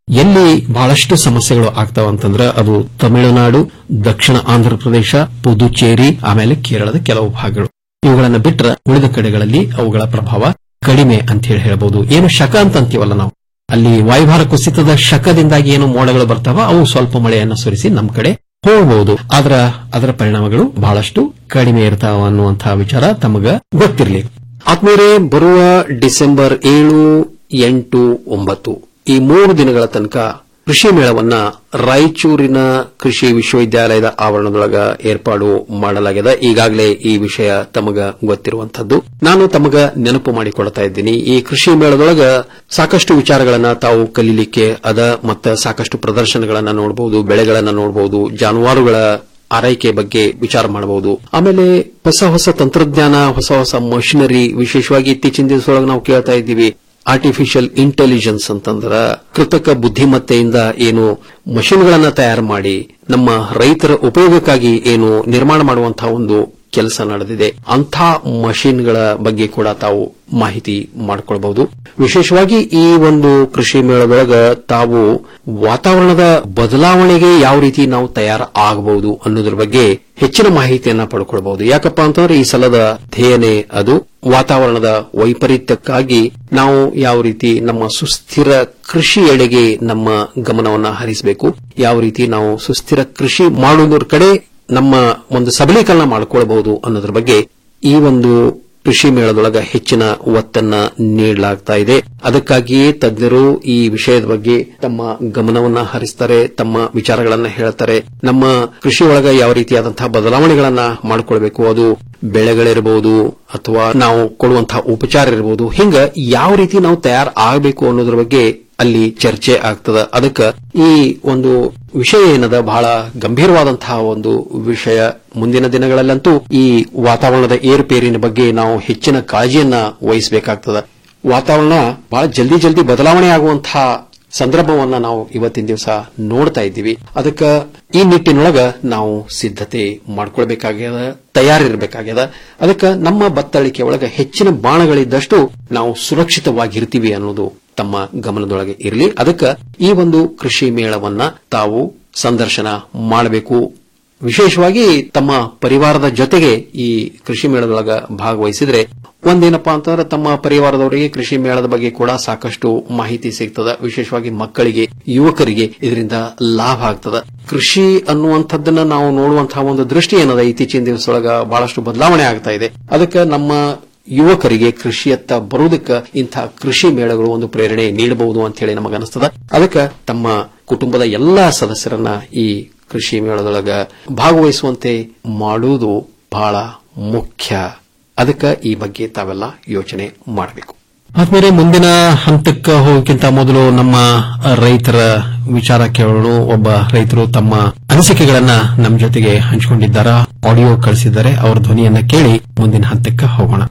ಎಲ್ಲಿ ಬಹಳಷ್ಟು ಸಮಸ್ಯೆಗಳು ಆಗ್ತಾವ ಅಂತಂದ್ರೆ ಅದು ತಮಿಳುನಾಡು ದಕ್ಷಿಣ ಆಂಧ್ರ ಪ್ರದೇಶ ಪುದುಚೇರಿ ಆಮೇಲೆ ಕೇರಳದ ಕೆಲವು ಭಾಗಗಳು ಇವುಗಳನ್ನ ಬಿಟ್ರೆ ಉಳಿದ ಕಡೆಗಳಲ್ಲಿ ಅವುಗಳ ಪ್ರಭಾವ ಕಡಿಮೆ ಅಂತ ಹೇಳಿ ಹೇಳಬಹುದು ಏನು ಶಕ ಅಂತ ಅಂತೀವಲ್ಲ ನಾವು ಅಲ್ಲಿ ವಾಯುಭಾರ ಕುಸಿತದ ಶಕದಿಂದಾಗಿ ಏನು ಮೋಡಗಳು ಬರ್ತಾವ ಅವು ಸ್ವಲ್ಪ ಮಳೆಯನ್ನ ಸುರಿಸಿ ನಮ್ಮ ಕಡೆ ಹೋಗಬಹುದು ಆದ್ರ ಅದರ ಪರಿಣಾಮಗಳು ಬಹಳಷ್ಟು ಕಡಿಮೆ ಇರ್ತಾವ ಅನ್ನುವಂತಹ ವಿಚಾರ ತಮಗ ಗೊತ್ತಿರಲಿ ಆದ್ಮೇಲೆ ಬರುವ ಡಿಸೆಂಬರ್ ಏಳು ಎಂಟು ಒಂಬತ್ತು ಈ ಮೂರು ದಿನಗಳ ತನಕ ಕೃಷಿ ಮೇಳವನ್ನ ರಾಯಚೂರಿನ ಕೃಷಿ ವಿಶ್ವವಿದ್ಯಾಲಯದ ಆವರಣದೊಳಗ ಏರ್ಪಾಡು ಮಾಡಲಾಗಿದೆ ಈಗಾಗಲೇ ಈ ವಿಷಯ ತಮಗ ಗೊತ್ತಿರುವಂತದ್ದು ನಾನು ತಮಗ ನೆನಪು ಮಾಡಿಕೊಡ್ತಾ ಇದ್ದೀನಿ ಈ ಕೃಷಿ ಮೇಳದೊಳಗ ಸಾಕಷ್ಟು ವಿಚಾರಗಳನ್ನ ತಾವು ಕಲೀಲಿಕ್ಕೆ ಅದ ಮತ್ತು ಸಾಕಷ್ಟು ಪ್ರದರ್ಶನಗಳನ್ನ ನೋಡಬಹುದು ಬೆಳೆಗಳನ್ನ ನೋಡಬಹುದು ಜಾನುವಾರುಗಳ ಆರೈಕೆ ಬಗ್ಗೆ ವಿಚಾರ ಮಾಡಬಹುದು ಆಮೇಲೆ ಹೊಸ ಹೊಸ ತಂತ್ರಜ್ಞಾನ ಹೊಸ ಹೊಸ ಮಷಿನರಿ ವಿಶೇಷವಾಗಿ ಇತ್ತೀಚಿನ ದಿವಸದೊಳಗೆ ನಾವು ಕೇಳ್ತಾ ಇದ್ದೀವಿ ಆರ್ಟಿಫಿಷಿಯಲ್ ಇಂಟೆಲಿಜೆನ್ಸ್ ಅಂತಂದ್ರ ಕೃತಕ ಬುದ್ಧಿಮತ್ತೆಯಿಂದ ಏನು ಮಷಿನ್ಗಳನ್ನ ತಯಾರು ಮಾಡಿ ನಮ್ಮ ರೈತರ ಉಪಯೋಗಕ್ಕಾಗಿ ಏನು ನಿರ್ಮಾಣ ಮಾಡುವಂತಹ ಒಂದು ಕೆಲಸ ನಡೆದಿದೆ ಅಂಥ ಮಷಿನ್ಗಳ ಬಗ್ಗೆ ಕೂಡ ತಾವು ಮಾಹಿತಿ ಮಾಡಿಕೊಳ್ಬಹುದು ವಿಶೇಷವಾಗಿ ಈ ಒಂದು ಕೃಷಿ ಮೇಳದೊಳಗ ತಾವು ವಾತಾವರಣದ ಬದಲಾವಣೆಗೆ ಯಾವ ರೀತಿ ನಾವು ತಯಾರು ಆಗಬಹುದು ಅನ್ನೋದ್ರ ಬಗ್ಗೆ ಹೆಚ್ಚಿನ ಮಾಹಿತಿಯನ್ನ ಪಡ್ಕೊಳ್ಬಹುದು ಯಾಕಪ್ಪ ಅಂತಂದ್ರೆ ಈ ಸಲದ ಧ್ಯೇಯನೇ ಅದು ವಾತಾವರಣದ ವೈಪರೀತ್ಯಕ್ಕಾಗಿ ನಾವು ಯಾವ ರೀತಿ ನಮ್ಮ ಸುಸ್ಥಿರ ಕೃಷಿಯೆಡೆಗೆ ನಮ್ಮ ಗಮನವನ್ನ ಹರಿಸಬೇಕು ಯಾವ ರೀತಿ ನಾವು ಸುಸ್ಥಿರ ಕೃಷಿ ಮಾಡುವುದರ ಕಡೆ ನಮ್ಮ ಒಂದು ಸಬಲೀಕರಣ ಮಾಡಿಕೊಳ್ಳಬಹುದು ಅನ್ನೋದ್ರ ಬಗ್ಗೆ ಈ ಒಂದು ಕೃಷಿ ಮೇಳದೊಳಗ ಹೆಚ್ಚಿನ ಒತ್ತನ್ನ ನೀಡಲಾಗ್ತಾ ಇದೆ ಅದಕ್ಕಾಗಿಯೇ ತಜ್ಞರು ಈ ವಿಷಯದ ಬಗ್ಗೆ ತಮ್ಮ ಗಮನವನ್ನ ಹರಿಸ್ತಾರೆ ತಮ್ಮ ವಿಚಾರಗಳನ್ನ ಹೇಳ್ತಾರೆ ನಮ್ಮ ಕೃಷಿ ಒಳಗ ಯಾವ ರೀತಿಯಾದಂತಹ ಬದಲಾವಣೆಗಳನ್ನ ಮಾಡಿಕೊಳ್ಬೇಕು ಅದು ಬೆಳೆಗಳಿರಬಹುದು ಅಥವಾ ನಾವು ಕೊಡುವಂತಹ ಉಪಚಾರ ಇರಬಹುದು ಹಿಂಗ ಯಾವ ರೀತಿ ನಾವು ತಯಾರು ಆಗಬೇಕು ಅನ್ನೋದ್ರ ಬಗ್ಗೆ ಅಲ್ಲಿ ಚರ್ಚೆ ಆಗ್ತದ ಅದಕ್ಕೆ ಈ ಒಂದು ವಿಷಯ ಏನದ ಬಹಳ ಗಂಭೀರವಾದಂತಹ ಒಂದು ವಿಷಯ ಮುಂದಿನ ದಿನಗಳಲ್ಲಂತೂ ಈ ವಾತಾವರಣದ ಏರುಪೇರಿನ ಬಗ್ಗೆ ನಾವು ಹೆಚ್ಚಿನ ಕಾಳಜಿಯನ್ನ ವಹಿಸಬೇಕಾಗ್ತದ ವಾತಾವರಣ ಬಹಳ ಜಲ್ದಿ ಜಲ್ದಿ ಬದಲಾವಣೆ ಆಗುವಂತಹ ಸಂದರ್ಭವನ್ನ ನಾವು ಇವತ್ತಿನ ದಿವಸ ನೋಡ್ತಾ ಇದ್ದೀವಿ ಅದಕ್ಕೆ ಈ ನಿಟ್ಟಿನೊಳಗ ನಾವು ಸಿದ್ಧತೆ ಮಾಡ್ಕೊಳ್ಬೇಕಾಗ್ಯದ ತಯಾರಿರ್ಬೇಕಾಗ್ಯದ ಅದಕ್ಕೆ ನಮ್ಮ ಬತ್ತಳಿಕೆ ಒಳಗ ಹೆಚ್ಚಿನ ಬಾಣಗಳಿದ್ದಷ್ಟು ನಾವು ಸುರಕ್ಷಿತವಾಗಿರ್ತೀವಿ ಅನ್ನೋದು ತಮ್ಮ ಗಮನದೊಳಗೆ ಇರಲಿ ಅದಕ್ಕೆ ಈ ಒಂದು ಕೃಷಿ ಮೇಳವನ್ನ ತಾವು ಸಂದರ್ಶನ ಮಾಡಬೇಕು ವಿಶೇಷವಾಗಿ ತಮ್ಮ ಪರಿವಾರದ ಜೊತೆಗೆ ಈ ಕೃಷಿ ಮೇಳದೊಳಗ ಭಾಗವಹಿಸಿದ್ರೆ ಒಂದೇನಪ್ಪಾ ಅಂತಂದ್ರೆ ತಮ್ಮ ಪರಿವಾರದವರಿಗೆ ಕೃಷಿ ಮೇಳದ ಬಗ್ಗೆ ಕೂಡ ಸಾಕಷ್ಟು ಮಾಹಿತಿ ಸಿಗ್ತದ ವಿಶೇಷವಾಗಿ ಮಕ್ಕಳಿಗೆ ಯುವಕರಿಗೆ ಇದರಿಂದ ಲಾಭ ಆಗ್ತದ ಕೃಷಿ ಅನ್ನುವಂಥದ್ದನ್ನ ನಾವು ನೋಡುವಂತಹ ಒಂದು ದೃಷ್ಟಿ ಏನದ ಇತ್ತೀಚಿನ ದಿವಸದೊಳಗ ಬಹಳಷ್ಟು ಬದಲಾವಣೆ ಆಗ್ತಾ ಇದೆ ಅದಕ್ಕೆ ನಮ್ಮ ಯುವಕರಿಗೆ ಕೃಷಿಯತ್ತ ಬರುವುದಕ್ಕೆ ಇಂಥ ಕೃಷಿ ಮೇಳಗಳು ಒಂದು ಪ್ರೇರಣೆ ನೀಡಬಹುದು ಅಂತ ಹೇಳಿ ನಮಗನಿಸ್ತದ ಅದಕ್ಕೆ ತಮ್ಮ ಕುಟುಂಬದ ಎಲ್ಲಾ ಸದಸ್ಯರನ್ನ ಈ ಕೃಷಿ ಮೇಳದೊಳಗ ಭಾಗವಹಿಸುವಂತೆ ಮಾಡುವುದು ಬಹಳ ಮುಖ್ಯ ಅದಕ್ಕೆ ಈ ಬಗ್ಗೆ ತಾವೆಲ್ಲ ಯೋಚನೆ ಮಾಡಬೇಕು ಆದ್ಮೇಲೆ ಮುಂದಿನ ಹಂತಕ್ಕೆ ಹೋಗಕ್ಕಿಂತ ಮೊದಲು ನಮ್ಮ ರೈತರ ವಿಚಾರ ಕೇಳೋಣ ಒಬ್ಬ ರೈತರು ತಮ್ಮ ಅನಿಸಿಕೆಗಳನ್ನ ನಮ್ಮ ಜೊತೆಗೆ ಹಂಚಿಕೊಂಡಿದ್ದಾರ ಆಡಿಯೋ ಕಳಿಸಿದ್ದಾರೆ ಅವರ ಧ್ವನಿಯನ್ನ ಕೇಳಿ ಮುಂದಿನ ಹಂತಕ್ಕೆ ಹೋಗೋಣ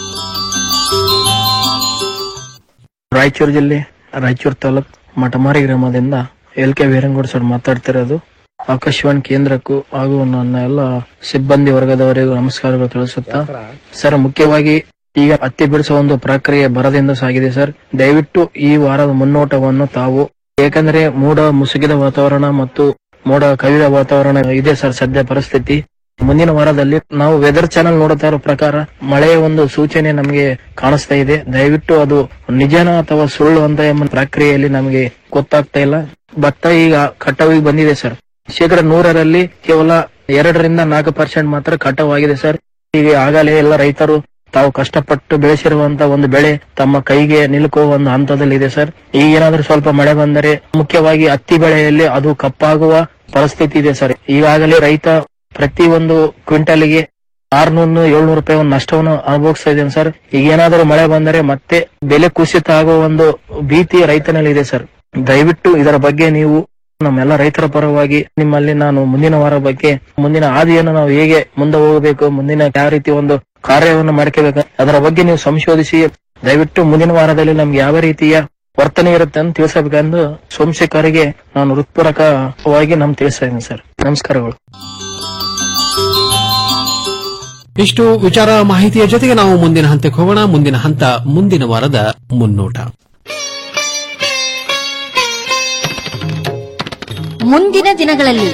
ರಾಯಚೂರು ಜಿಲ್ಲೆ ರಾಯಚೂರು ತಾಲೂಕ್ ಮಠಮಾರಿ ಗ್ರಾಮದಿಂದ ಎಲ್ ಕೆ ವೀರಂಗೌಡ ಸರ್ ಮಾತಾಡ್ತಿರೋದು ಆಕಾಶವಾಣಿ ಕೇಂದ್ರಕ್ಕೂ ಹಾಗೂ ನನ್ನ ಎಲ್ಲ ಸಿಬ್ಬಂದಿ ವರ್ಗದವರಿಗೂ ನಮಸ್ಕಾರಗಳು ತಿಳಿಸುತ್ತಾ ಸರ್ ಮುಖ್ಯವಾಗಿ ಈಗ ಹತ್ತಿ ಬಿಡಿಸುವ ಒಂದು ಪ್ರಕ್ರಿಯೆ ಬರದಿಂದ ಸಾಗಿದೆ ಸರ್ ದಯವಿಟ್ಟು ಈ ವಾರದ ಮುನ್ನೋಟವನ್ನು ತಾವು ಏಕೆಂದರೆ ಮೋಡ ಮುಸುಕಿದ ವಾತಾವರಣ ಮತ್ತು ಮೋಡ ಕವಿದ ವಾತಾವರಣ ಇದೆ ಸರ್ ಸದ್ಯ ಪರಿಸ್ಥಿತಿ ಮುಂದಿನ ವಾರದಲ್ಲಿ ನಾವು ವೆದರ್ ಚಾನೆಲ್ ನೋಡುತ್ತಾ ಇರೋ ಪ್ರಕಾರ ಮಳೆಯ ಒಂದು ಸೂಚನೆ ನಮಗೆ ಕಾಣಿಸ್ತಾ ಇದೆ ದಯವಿಟ್ಟು ಅದು ನಿಜನ ಅಥವಾ ಸುಳ್ಳು ಅಂತ ಎಂಬ ಪ್ರಕ್ರಿಯೆಯಲ್ಲಿ ನಮಗೆ ಗೊತ್ತಾಗ್ತಾ ಇಲ್ಲ ಭತ್ತ ಈಗ ಕಟಾವಿಗೆ ಬಂದಿದೆ ಸರ್ ಶೇಕಡ ನೂರರಲ್ಲಿ ಕೇವಲ ಎರಡರಿಂದ ನಾಲ್ಕು ಪರ್ಸೆಂಟ್ ಮಾತ್ರ ಕಟಾವಾಗಿದೆ ಸರ್ ಈಗ ಆಗಲೇ ಎಲ್ಲ ರೈತರು ತಾವು ಕಷ್ಟಪಟ್ಟು ಬೆಳೆಸಿರುವಂತ ಒಂದು ಬೆಳೆ ತಮ್ಮ ಕೈಗೆ ನಿಲುಕುವ ಒಂದು ಹಂತದಲ್ಲಿ ಇದೆ ಸರ್ ಈಗ ಏನಾದ್ರೂ ಸ್ವಲ್ಪ ಮಳೆ ಬಂದರೆ ಮುಖ್ಯವಾಗಿ ಹತ್ತಿ ಬೆಳೆಯಲ್ಲಿ ಅದು ಕಪ್ಪಾಗುವ ಪರಿಸ್ಥಿತಿ ಇದೆ ಸರ್ ಈಗಾಗಲೇ ರೈತ ಪ್ರತಿ ಒಂದು ಕ್ವಿಂಟಲ್ಗೆ ಆರ್ನೂರು ಏಳ್ನೂರು ರೂಪಾಯಿ ಒಂದು ನಷ್ಟವನ್ನು ಅನುಭವಿಸ್ತಾ ಇದ್ದೇನೆ ಸರ್ ಈಗ ಏನಾದರೂ ಮಳೆ ಬಂದರೆ ಮತ್ತೆ ಬೆಲೆ ಕುಸಿತ ಆಗುವ ಒಂದು ಭೀತಿ ರೈತನಲ್ಲಿ ಇದೆ ಸರ್ ದಯವಿಟ್ಟು ಇದರ ಬಗ್ಗೆ ನೀವು ನಮ್ಮೆಲ್ಲ ರೈತರ ಪರವಾಗಿ ನಿಮ್ಮಲ್ಲಿ ನಾನು ಮುಂದಿನ ವಾರ ಬಗ್ಗೆ ಮುಂದಿನ ಹಾದಿಯನ್ನು ನಾವು ಹೇಗೆ ಮುಂದೆ ಹೋಗಬೇಕು ಮುಂದಿನ ಯಾವ ರೀತಿ ಒಂದು ಕಾರ್ಯವನ್ನು ಮಾಡ್ಕೋಬೇಕು ಅದರ ಬಗ್ಗೆ ನೀವು ಸಂಶೋಧಿಸಿ ದಯವಿಟ್ಟು ಮುಂದಿನ ವಾರದಲ್ಲಿ ನಮ್ಗೆ ಯಾವ ರೀತಿಯ ವರ್ತನೆ ಇರುತ್ತೆ ಅಂತ ತಿಳಿಸಬೇಕೆಂದು ಸೋಮಶೇಖರಿಗೆ ನಾನು ಹೃತ್ಪೂರ್ವಕವಾಗಿ ನಮ್ ತಿಳಿಸ್ತಾ ಇದ್ದೀನಿ ಸರ್ ನಮಸ್ಕಾರಗಳು ಇಷ್ಟು ವಿಚಾರ ಮಾಹಿತಿಯ ಜೊತೆಗೆ ನಾವು ಮುಂದಿನ ಹಂತಕ್ಕೆ ಹೋಗೋಣ ಮುಂದಿನ ಹಂತ ಮುಂದಿನ ವಾರದ ಮುನ್ನೋಟ ಮುಂದಿನ ದಿನಗಳಲ್ಲಿ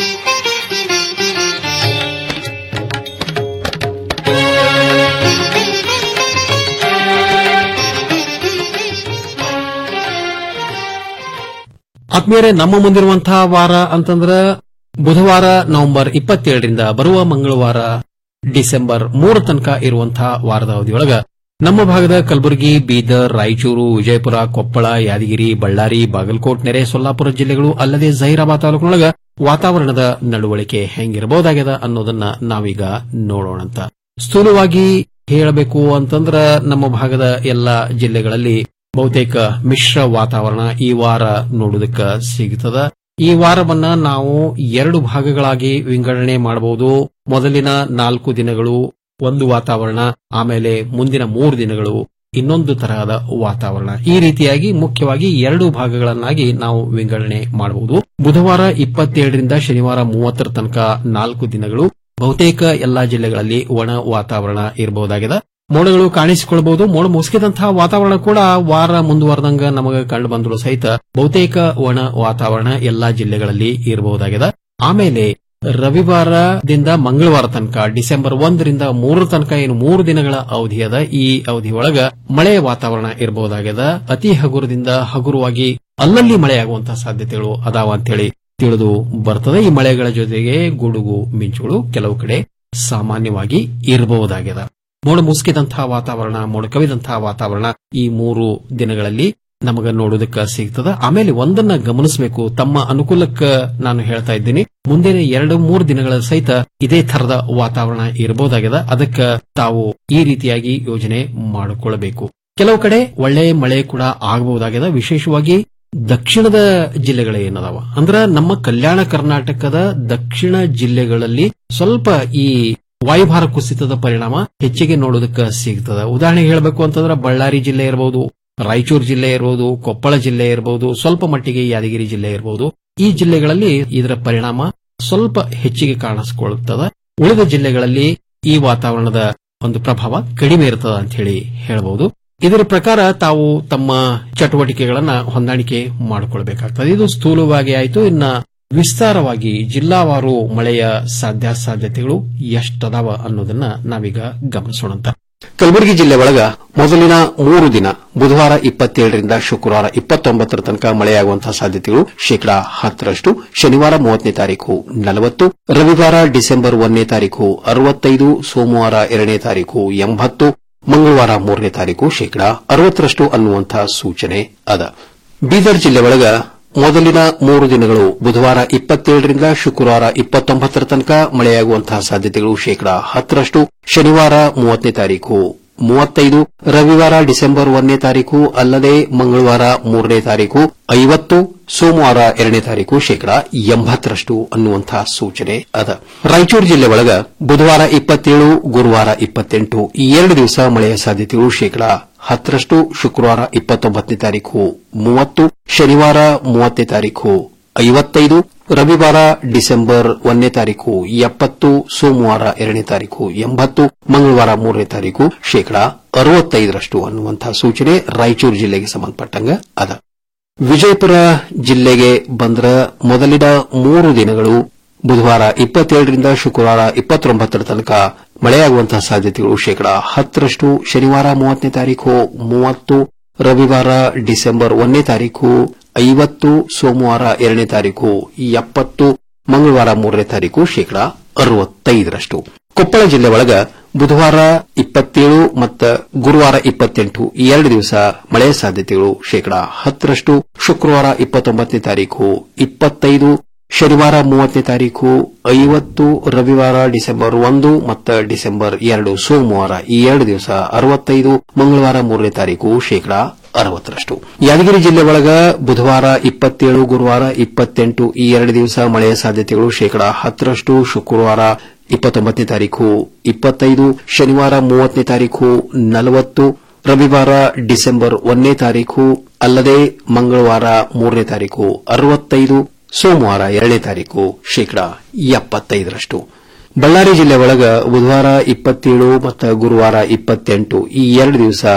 ಆತ್ಮೀಯರೇ ನಮ್ಮ ಮುಂದಿರುವಂತಹ ವಾರ ಅಂತಂದ್ರ ಬುಧವಾರ ನವೆಂಬರ್ ಇಪ್ಪತ್ತೇಳರಿಂದ ಬರುವ ಮಂಗಳವಾರ ಡಿಸೆಂಬರ್ ಮೂರ ತನಕ ಇರುವಂತಹ ವಾರದ ಅವಧಿಯೊಳಗ ನಮ್ಮ ಭಾಗದ ಕಲಬುರಗಿ ಬೀದರ್ ರಾಯಚೂರು ವಿಜಯಪುರ ಕೊಪ್ಪಳ ಯಾದಗಿರಿ ಬಳ್ಳಾರಿ ಬಾಗಲಕೋಟ್ ನೆರೆ ಸೊಲ್ಲಾಪುರ ಜಿಲ್ಲೆಗಳು ಅಲ್ಲದೆ ಜಹೀರಾಬಾದ್ ತಾಲೂಕಿನೊಳಗ ವಾತಾವರಣದ ನಡವಳಿಕೆ ಹೆಂಗಿರಬಹುದಾಗ್ಯದ ಅನ್ನೋದನ್ನ ನಾವೀಗ ನೋಡೋಣಂತ ಸ್ಥೂಲವಾಗಿ ಹೇಳಬೇಕು ಅಂತಂದ್ರ ನಮ್ಮ ಭಾಗದ ಎಲ್ಲ ಜಿಲ್ಲೆಗಳಲ್ಲಿ ಬಹುತೇಕ ಮಿಶ್ರ ವಾತಾವರಣ ಈ ವಾರ ನೋಡುವುದಕ್ಕ ಸಿಗುತ್ತದ ಈ ವಾರವನ್ನ ನಾವು ಎರಡು ಭಾಗಗಳಾಗಿ ವಿಂಗಡಣೆ ಮಾಡಬಹುದು ಮೊದಲಿನ ನಾಲ್ಕು ದಿನಗಳು ಒಂದು ವಾತಾವರಣ ಆಮೇಲೆ ಮುಂದಿನ ಮೂರು ದಿನಗಳು ಇನ್ನೊಂದು ತರಹದ ವಾತಾವರಣ ಈ ರೀತಿಯಾಗಿ ಮುಖ್ಯವಾಗಿ ಎರಡು ಭಾಗಗಳನ್ನಾಗಿ ನಾವು ವಿಂಗಡಣೆ ಮಾಡಬಹುದು ಬುಧವಾರ ಇಪ್ಪತ್ತೇಳರಿಂದ ಶನಿವಾರ ಮೂವತ್ತರ ತನಕ ನಾಲ್ಕು ದಿನಗಳು ಬಹುತೇಕ ಎಲ್ಲಾ ಜಿಲ್ಲೆಗಳಲ್ಲಿ ಒಣ ವಾತಾವರಣ ಇರಬಹುದಾಗಿದೆ ಮೋಡಗಳು ಕಾಣಿಸಿಕೊಳ್ಳಬಹುದು ಮೋಡ ಮುಸುಕಿದಂತಹ ವಾತಾವರಣ ಕೂಡ ವಾರ ಮುಂದುವರೆದಂಗ ನಮಗೆ ಕಂಡು ಬಂದರೂ ಸಹಿತ ಬಹುತೇಕ ಒಣ ವಾತಾವರಣ ಎಲ್ಲಾ ಜಿಲ್ಲೆಗಳಲ್ಲಿ ಇರಬಹುದಾಗಿದೆ ಆಮೇಲೆ ರವಿವಾರದಿಂದ ಮಂಗಳವಾರ ತನಕ ಡಿಸೆಂಬರ್ ಒಂದರಿಂದ ಮೂರರ ತನಕ ಏನು ಮೂರು ದಿನಗಳ ಅವಧಿ ಅದ ಈ ಅವಧಿಯೊಳಗ ಮಳೆಯ ವಾತಾವರಣ ಇರಬಹುದಾಗಿದೆ ಅತಿ ಹಗುರದಿಂದ ಹಗುರವಾಗಿ ಅಲ್ಲಲ್ಲಿ ಮಳೆಯಾಗುವಂತಹ ಸಾಧ್ಯತೆಗಳು ಅದಾವ ಅಂತೇಳಿ ತಿಳಿದು ಬರ್ತದೆ ಈ ಮಳೆಗಳ ಜೊತೆಗೆ ಗುಡುಗು ಮಿಂಚುಗಳು ಕೆಲವು ಕಡೆ ಸಾಮಾನ್ಯವಾಗಿ ಇರಬಹುದಾಗಿದೆ ಮೋಡ ಮುಸುಕಿದಂತಹ ವಾತಾವರಣ ಮೋಡ ಕವಿದಂತಹ ವಾತಾವರಣ ಈ ಮೂರು ದಿನಗಳಲ್ಲಿ ನಮಗ ನೋಡೋದಕ್ಕೆ ಸಿಗ್ತದ ಆಮೇಲೆ ಒಂದನ್ನ ಗಮನಿಸಬೇಕು ತಮ್ಮ ಅನುಕೂಲಕ್ಕ ನಾನು ಹೇಳ್ತಾ ಇದ್ದೀನಿ ಮುಂದಿನ ಎರಡು ಮೂರು ದಿನಗಳ ಸಹಿತ ಇದೇ ತರದ ವಾತಾವರಣ ಇರಬಹುದಾಗಿದೆ ಅದಕ್ಕೆ ತಾವು ಈ ರೀತಿಯಾಗಿ ಯೋಜನೆ ಮಾಡಿಕೊಳ್ಳಬೇಕು ಕೆಲವು ಕಡೆ ಒಳ್ಳೆ ಮಳೆ ಕೂಡ ಆಗಬಹುದಾಗಿದೆ ವಿಶೇಷವಾಗಿ ದಕ್ಷಿಣದ ಜಿಲ್ಲೆಗಳು ಏನದಾವ ಅಂದ್ರ ನಮ್ಮ ಕಲ್ಯಾಣ ಕರ್ನಾಟಕದ ದಕ್ಷಿಣ ಜಿಲ್ಲೆಗಳಲ್ಲಿ ಸ್ವಲ್ಪ ಈ ವಾಯುಭಾರ ಕುಸಿತದ ಪರಿಣಾಮ ಹೆಚ್ಚಿಗೆ ನೋಡೋದಕ್ಕೆ ಸಿಗ್ತದ ಉದಾಹರಣೆಗೆ ಹೇಳಬೇಕು ಅಂತಂದ್ರೆ ಬಳ್ಳಾರಿ ಜಿಲ್ಲೆ ಇರಬಹುದು ರಾಯಚೂರು ಜಿಲ್ಲೆ ಇರಬಹುದು ಕೊಪ್ಪಳ ಜಿಲ್ಲೆ ಇರಬಹುದು ಸ್ವಲ್ಪ ಮಟ್ಟಿಗೆ ಯಾದಗಿರಿ ಜಿಲ್ಲೆ ಇರಬಹುದು ಈ ಜಿಲ್ಲೆಗಳಲ್ಲಿ ಇದರ ಪರಿಣಾಮ ಸ್ವಲ್ಪ ಹೆಚ್ಚಿಗೆ ಕಾಣಿಸಿಕೊಳ್ಳುತ್ತದೆ ಉಳಿದ ಜಿಲ್ಲೆಗಳಲ್ಲಿ ಈ ವಾತಾವರಣದ ಒಂದು ಪ್ರಭಾವ ಕಡಿಮೆ ಇರ್ತದ ಅಂತ ಹೇಳಿ ಹೇಳಬಹುದು ಇದರ ಪ್ರಕಾರ ತಾವು ತಮ್ಮ ಚಟುವಟಿಕೆಗಳನ್ನ ಹೊಂದಾಣಿಕೆ ಮಾಡಿಕೊಳ್ಬೇಕಾಗ್ತದೆ ಇದು ಸ್ಥೂಲವಾಗಿ ಆಯಿತು ಇನ್ನ ವಿಸ್ತಾರವಾಗಿ ಜಿಲ್ಲಾವಾರು ಮಳೆಯ ಸಾಧ್ಯಾಸಾಧ್ಯತೆಗಳು ಎಷ್ಟದಾವ ಅನ್ನೋದನ್ನ ನಾವೀಗ ಗಮನಿಸೋಣಂತ ಕಲಬುರಗಿ ಜಿಲ್ಲೆ ಒಳಗ ಮೊದಲಿನ ಮೂರು ದಿನ ಬುಧವಾರ ಇಪ್ಪತ್ತೇಳರಿಂದ ಶುಕ್ರವಾರ ಇಪ್ಪತ್ತೊಂಬತ್ತರ ತನಕ ಮಳೆಯಾಗುವಂತಹ ಸಾಧ್ಯತೆಗಳು ಶೇಕಡಾ ಹತ್ತರಷ್ಟು ಶನಿವಾರ ಮೂವತ್ತನೇ ತಾರೀಕು ನಲವತ್ತು ರವಿವಾರ ಡಿಸೆಂಬರ್ ಒಂದನೇ ತಾರೀಕು ಅರವತ್ತೈದು ಸೋಮವಾರ ಎರಡನೇ ತಾರೀಕು ಎಂಬತ್ತು ಮಂಗಳವಾರ ಮೂರನೇ ತಾರೀಕು ಶೇಕಡಾ ಅರವತ್ತರಷ್ಟು ಅನ್ನುವಂತಹ ಸೂಚನೆ ಅದ ಬೀದರ್ ಜಿಲ್ಲೆ ಒಳಗ ಮೊದಲಿನ ಮೂರು ದಿನಗಳು ಬುಧವಾರ ಇಪ್ಪತ್ತೇಳರಿಂದ ಶುಕ್ರವಾರ ಇಪ್ಪತ್ತೊಂಬತ್ತರ ತನಕ ಮಳೆಯಾಗುವಂತಹ ಸಾಧ್ಯತೆಗಳು ಶೇಕಡಾ ಹತ್ತರಷ್ಟು ಶನಿವಾರ ಮೂವತ್ತನೇ ತಾರೀಕು ಮೂವತ್ತೈದು ರವಿವಾರ ಡಿಸೆಂಬರ್ ಒಂದನೇ ತಾರೀಕು ಅಲ್ಲದೆ ಮಂಗಳವಾರ ಮೂರನೇ ತಾರೀಕು ಐವತ್ತು ಸೋಮವಾರ ಎರಡನೇ ತಾರೀಕು ಶೇಕಡಾ ಎಂಬತ್ತರಷ್ಟು ಅನ್ನುವಂತಹ ಸೂಚನೆ ಅದ ರಾಯಚೂರು ಜಿಲ್ಲೆ ಒಳಗ ಬುಧವಾರ ಇಪ್ಪತ್ತೇಳು ಗುರುವಾರ ಇಪ್ಪತ್ತೆಂಟು ಈ ಎರಡು ದಿವಸ ಮಳೆಯ ಸಾಧ್ಯತೆಗಳು ಶೇಕಡಾ ಹತ್ತರಷ್ಟು ಶುಕ್ರವಾರ ಇಪ್ಪತ್ತೊಂಬತ್ತನೇ ತಾರೀಕು ಮೂವತ್ತು ಶನಿವಾರ ಮೂವತ್ತನೇ ತಾರೀಕು ಐವತ್ತೈದು ರವಿವಾರ ಡಿಸೆಂಬರ್ ಒಂದನೇ ತಾರೀಕು ಎಪ್ಪತ್ತು ಸೋಮವಾರ ಎರಡನೇ ತಾರೀಕು ಎಂಬತ್ತು ಮಂಗಳವಾರ ಮೂರನೇ ತಾರೀಕು ಶೇಕಡಾ ಅರವತ್ತೈದರಷ್ಟು ಅನ್ನುವಂತಹ ಸೂಚನೆ ರಾಯಚೂರು ಜಿಲ್ಲೆಗೆ ಸಂಬಂಧಪಟ್ಟಂಗ ಅದ ವಿಜಯಪುರ ಜಿಲ್ಲೆಗೆ ಬಂದ್ರ ಮೊದಲಿನ ಮೂರು ದಿನಗಳು ಬುಧವಾರ ಇಪ್ಪತ್ತೇಳರಿಂದ ಶುಕ್ರವಾರ ಇಪ್ಪತ್ತೊಂಬತ್ತರ ತನಕ ಮಳೆಯಾಗುವಂತಹ ಸಾಧ್ಯತೆಗಳು ಶೇಕಡಾ ಹತ್ತರಷ್ಟು ಶನಿವಾರ ಮೂವತ್ತನೇ ತಾರೀಕು ಮೂವತ್ತು ರವಿವಾರ ಡಿಸೆಂಬರ್ ಒಂದನೇ ತಾರೀಕು ಐವತ್ತು ಸೋಮವಾರ ಎರಡನೇ ತಾರೀಕು ಎಪ್ಪತ್ತು ಮಂಗಳವಾರ ಮೂರನೇ ತಾರೀಕು ಶೇಕಡಾ ಅರವತ್ತೈದರಷ್ಟು ಕೊಪ್ಪಳ ಜಿಲ್ಲೆ ಒಳಗ ಬುಧವಾರ ಇಪ್ಪತ್ತೇಳು ಮತ್ತು ಗುರುವಾರ ಇಪ್ಪತ್ತೆಂಟು ಈ ಎರಡು ದಿವಸ ಮಳೆಯ ಸಾಧ್ಯತೆಗಳು ಶೇಕಡಾ ಹತ್ತರಷ್ಟು ಶುಕ್ರವಾರ ಇಪ್ಪತ್ತೊಂಬತ್ತನೇ ತಾರೀಕು ಇಪ್ಪತ್ತೈದು ಶನಿವಾರ ಮೂವತ್ತನೇ ತಾರೀಕು ಐವತ್ತು ರವಿವಾರ ಡಿಸೆಂಬರ್ ಒಂದು ಮತ್ತು ಡಿಸೆಂಬರ್ ಎರಡು ಸೋಮವಾರ ಈ ಎರಡು ದಿವಸ ಅರವತ್ತೈದು ಮಂಗಳವಾರ ಮೂರನೇ ತಾರೀಕು ಶೇಕಡಾ ಅರವತ್ತರಷ್ಟು ಯಾದಗಿರಿ ಜಿಲ್ಲೆ ಒಳಗ ಬುಧವಾರ ಇಪ್ಪತ್ತೇಳು ಗುರುವಾರ ಇಪ್ಪತ್ತೆಂಟು ಈ ಎರಡು ದಿವಸ ಮಳೆಯ ಸಾಧ್ಯತೆಗಳು ಶೇಕಡಾ ಹತ್ತರಷ್ಟು ಶುಕ್ರವಾರ ಇಪ್ಪತ್ತೊಂಬತ್ತನೇ ತಾರೀಕು ಇಪ್ಪತ್ತೈದು ಶನಿವಾರ ಮೂವತ್ತನೇ ತಾರೀಕು ನಲವತ್ತು ರವಿವಾರ ಡಿಸೆಂಬರ್ ಒಂದನೇ ತಾರೀಕು ಅಲ್ಲದೆ ಮಂಗಳವಾರ ಮೂರನೇ ತಾರೀಕು ಅರವತ್ತೈದು ಸೋಮವಾರ ಎರಡನೇ ತಾರೀಕು ಶೇಕಡಾ ಎಪ್ಪತ್ತೈದರಷ್ಟು ಬಳ್ಳಾರಿ ಜಿಲ್ಲೆ ಒಳಗ ಬುಧವಾರ ಇಪ್ಪತ್ತೇಳು ಮತ್ತು ಗುರುವಾರ ಇಪ್ಪತ್ತೆಂಟು ಈ ಎರಡು ದಿವಸ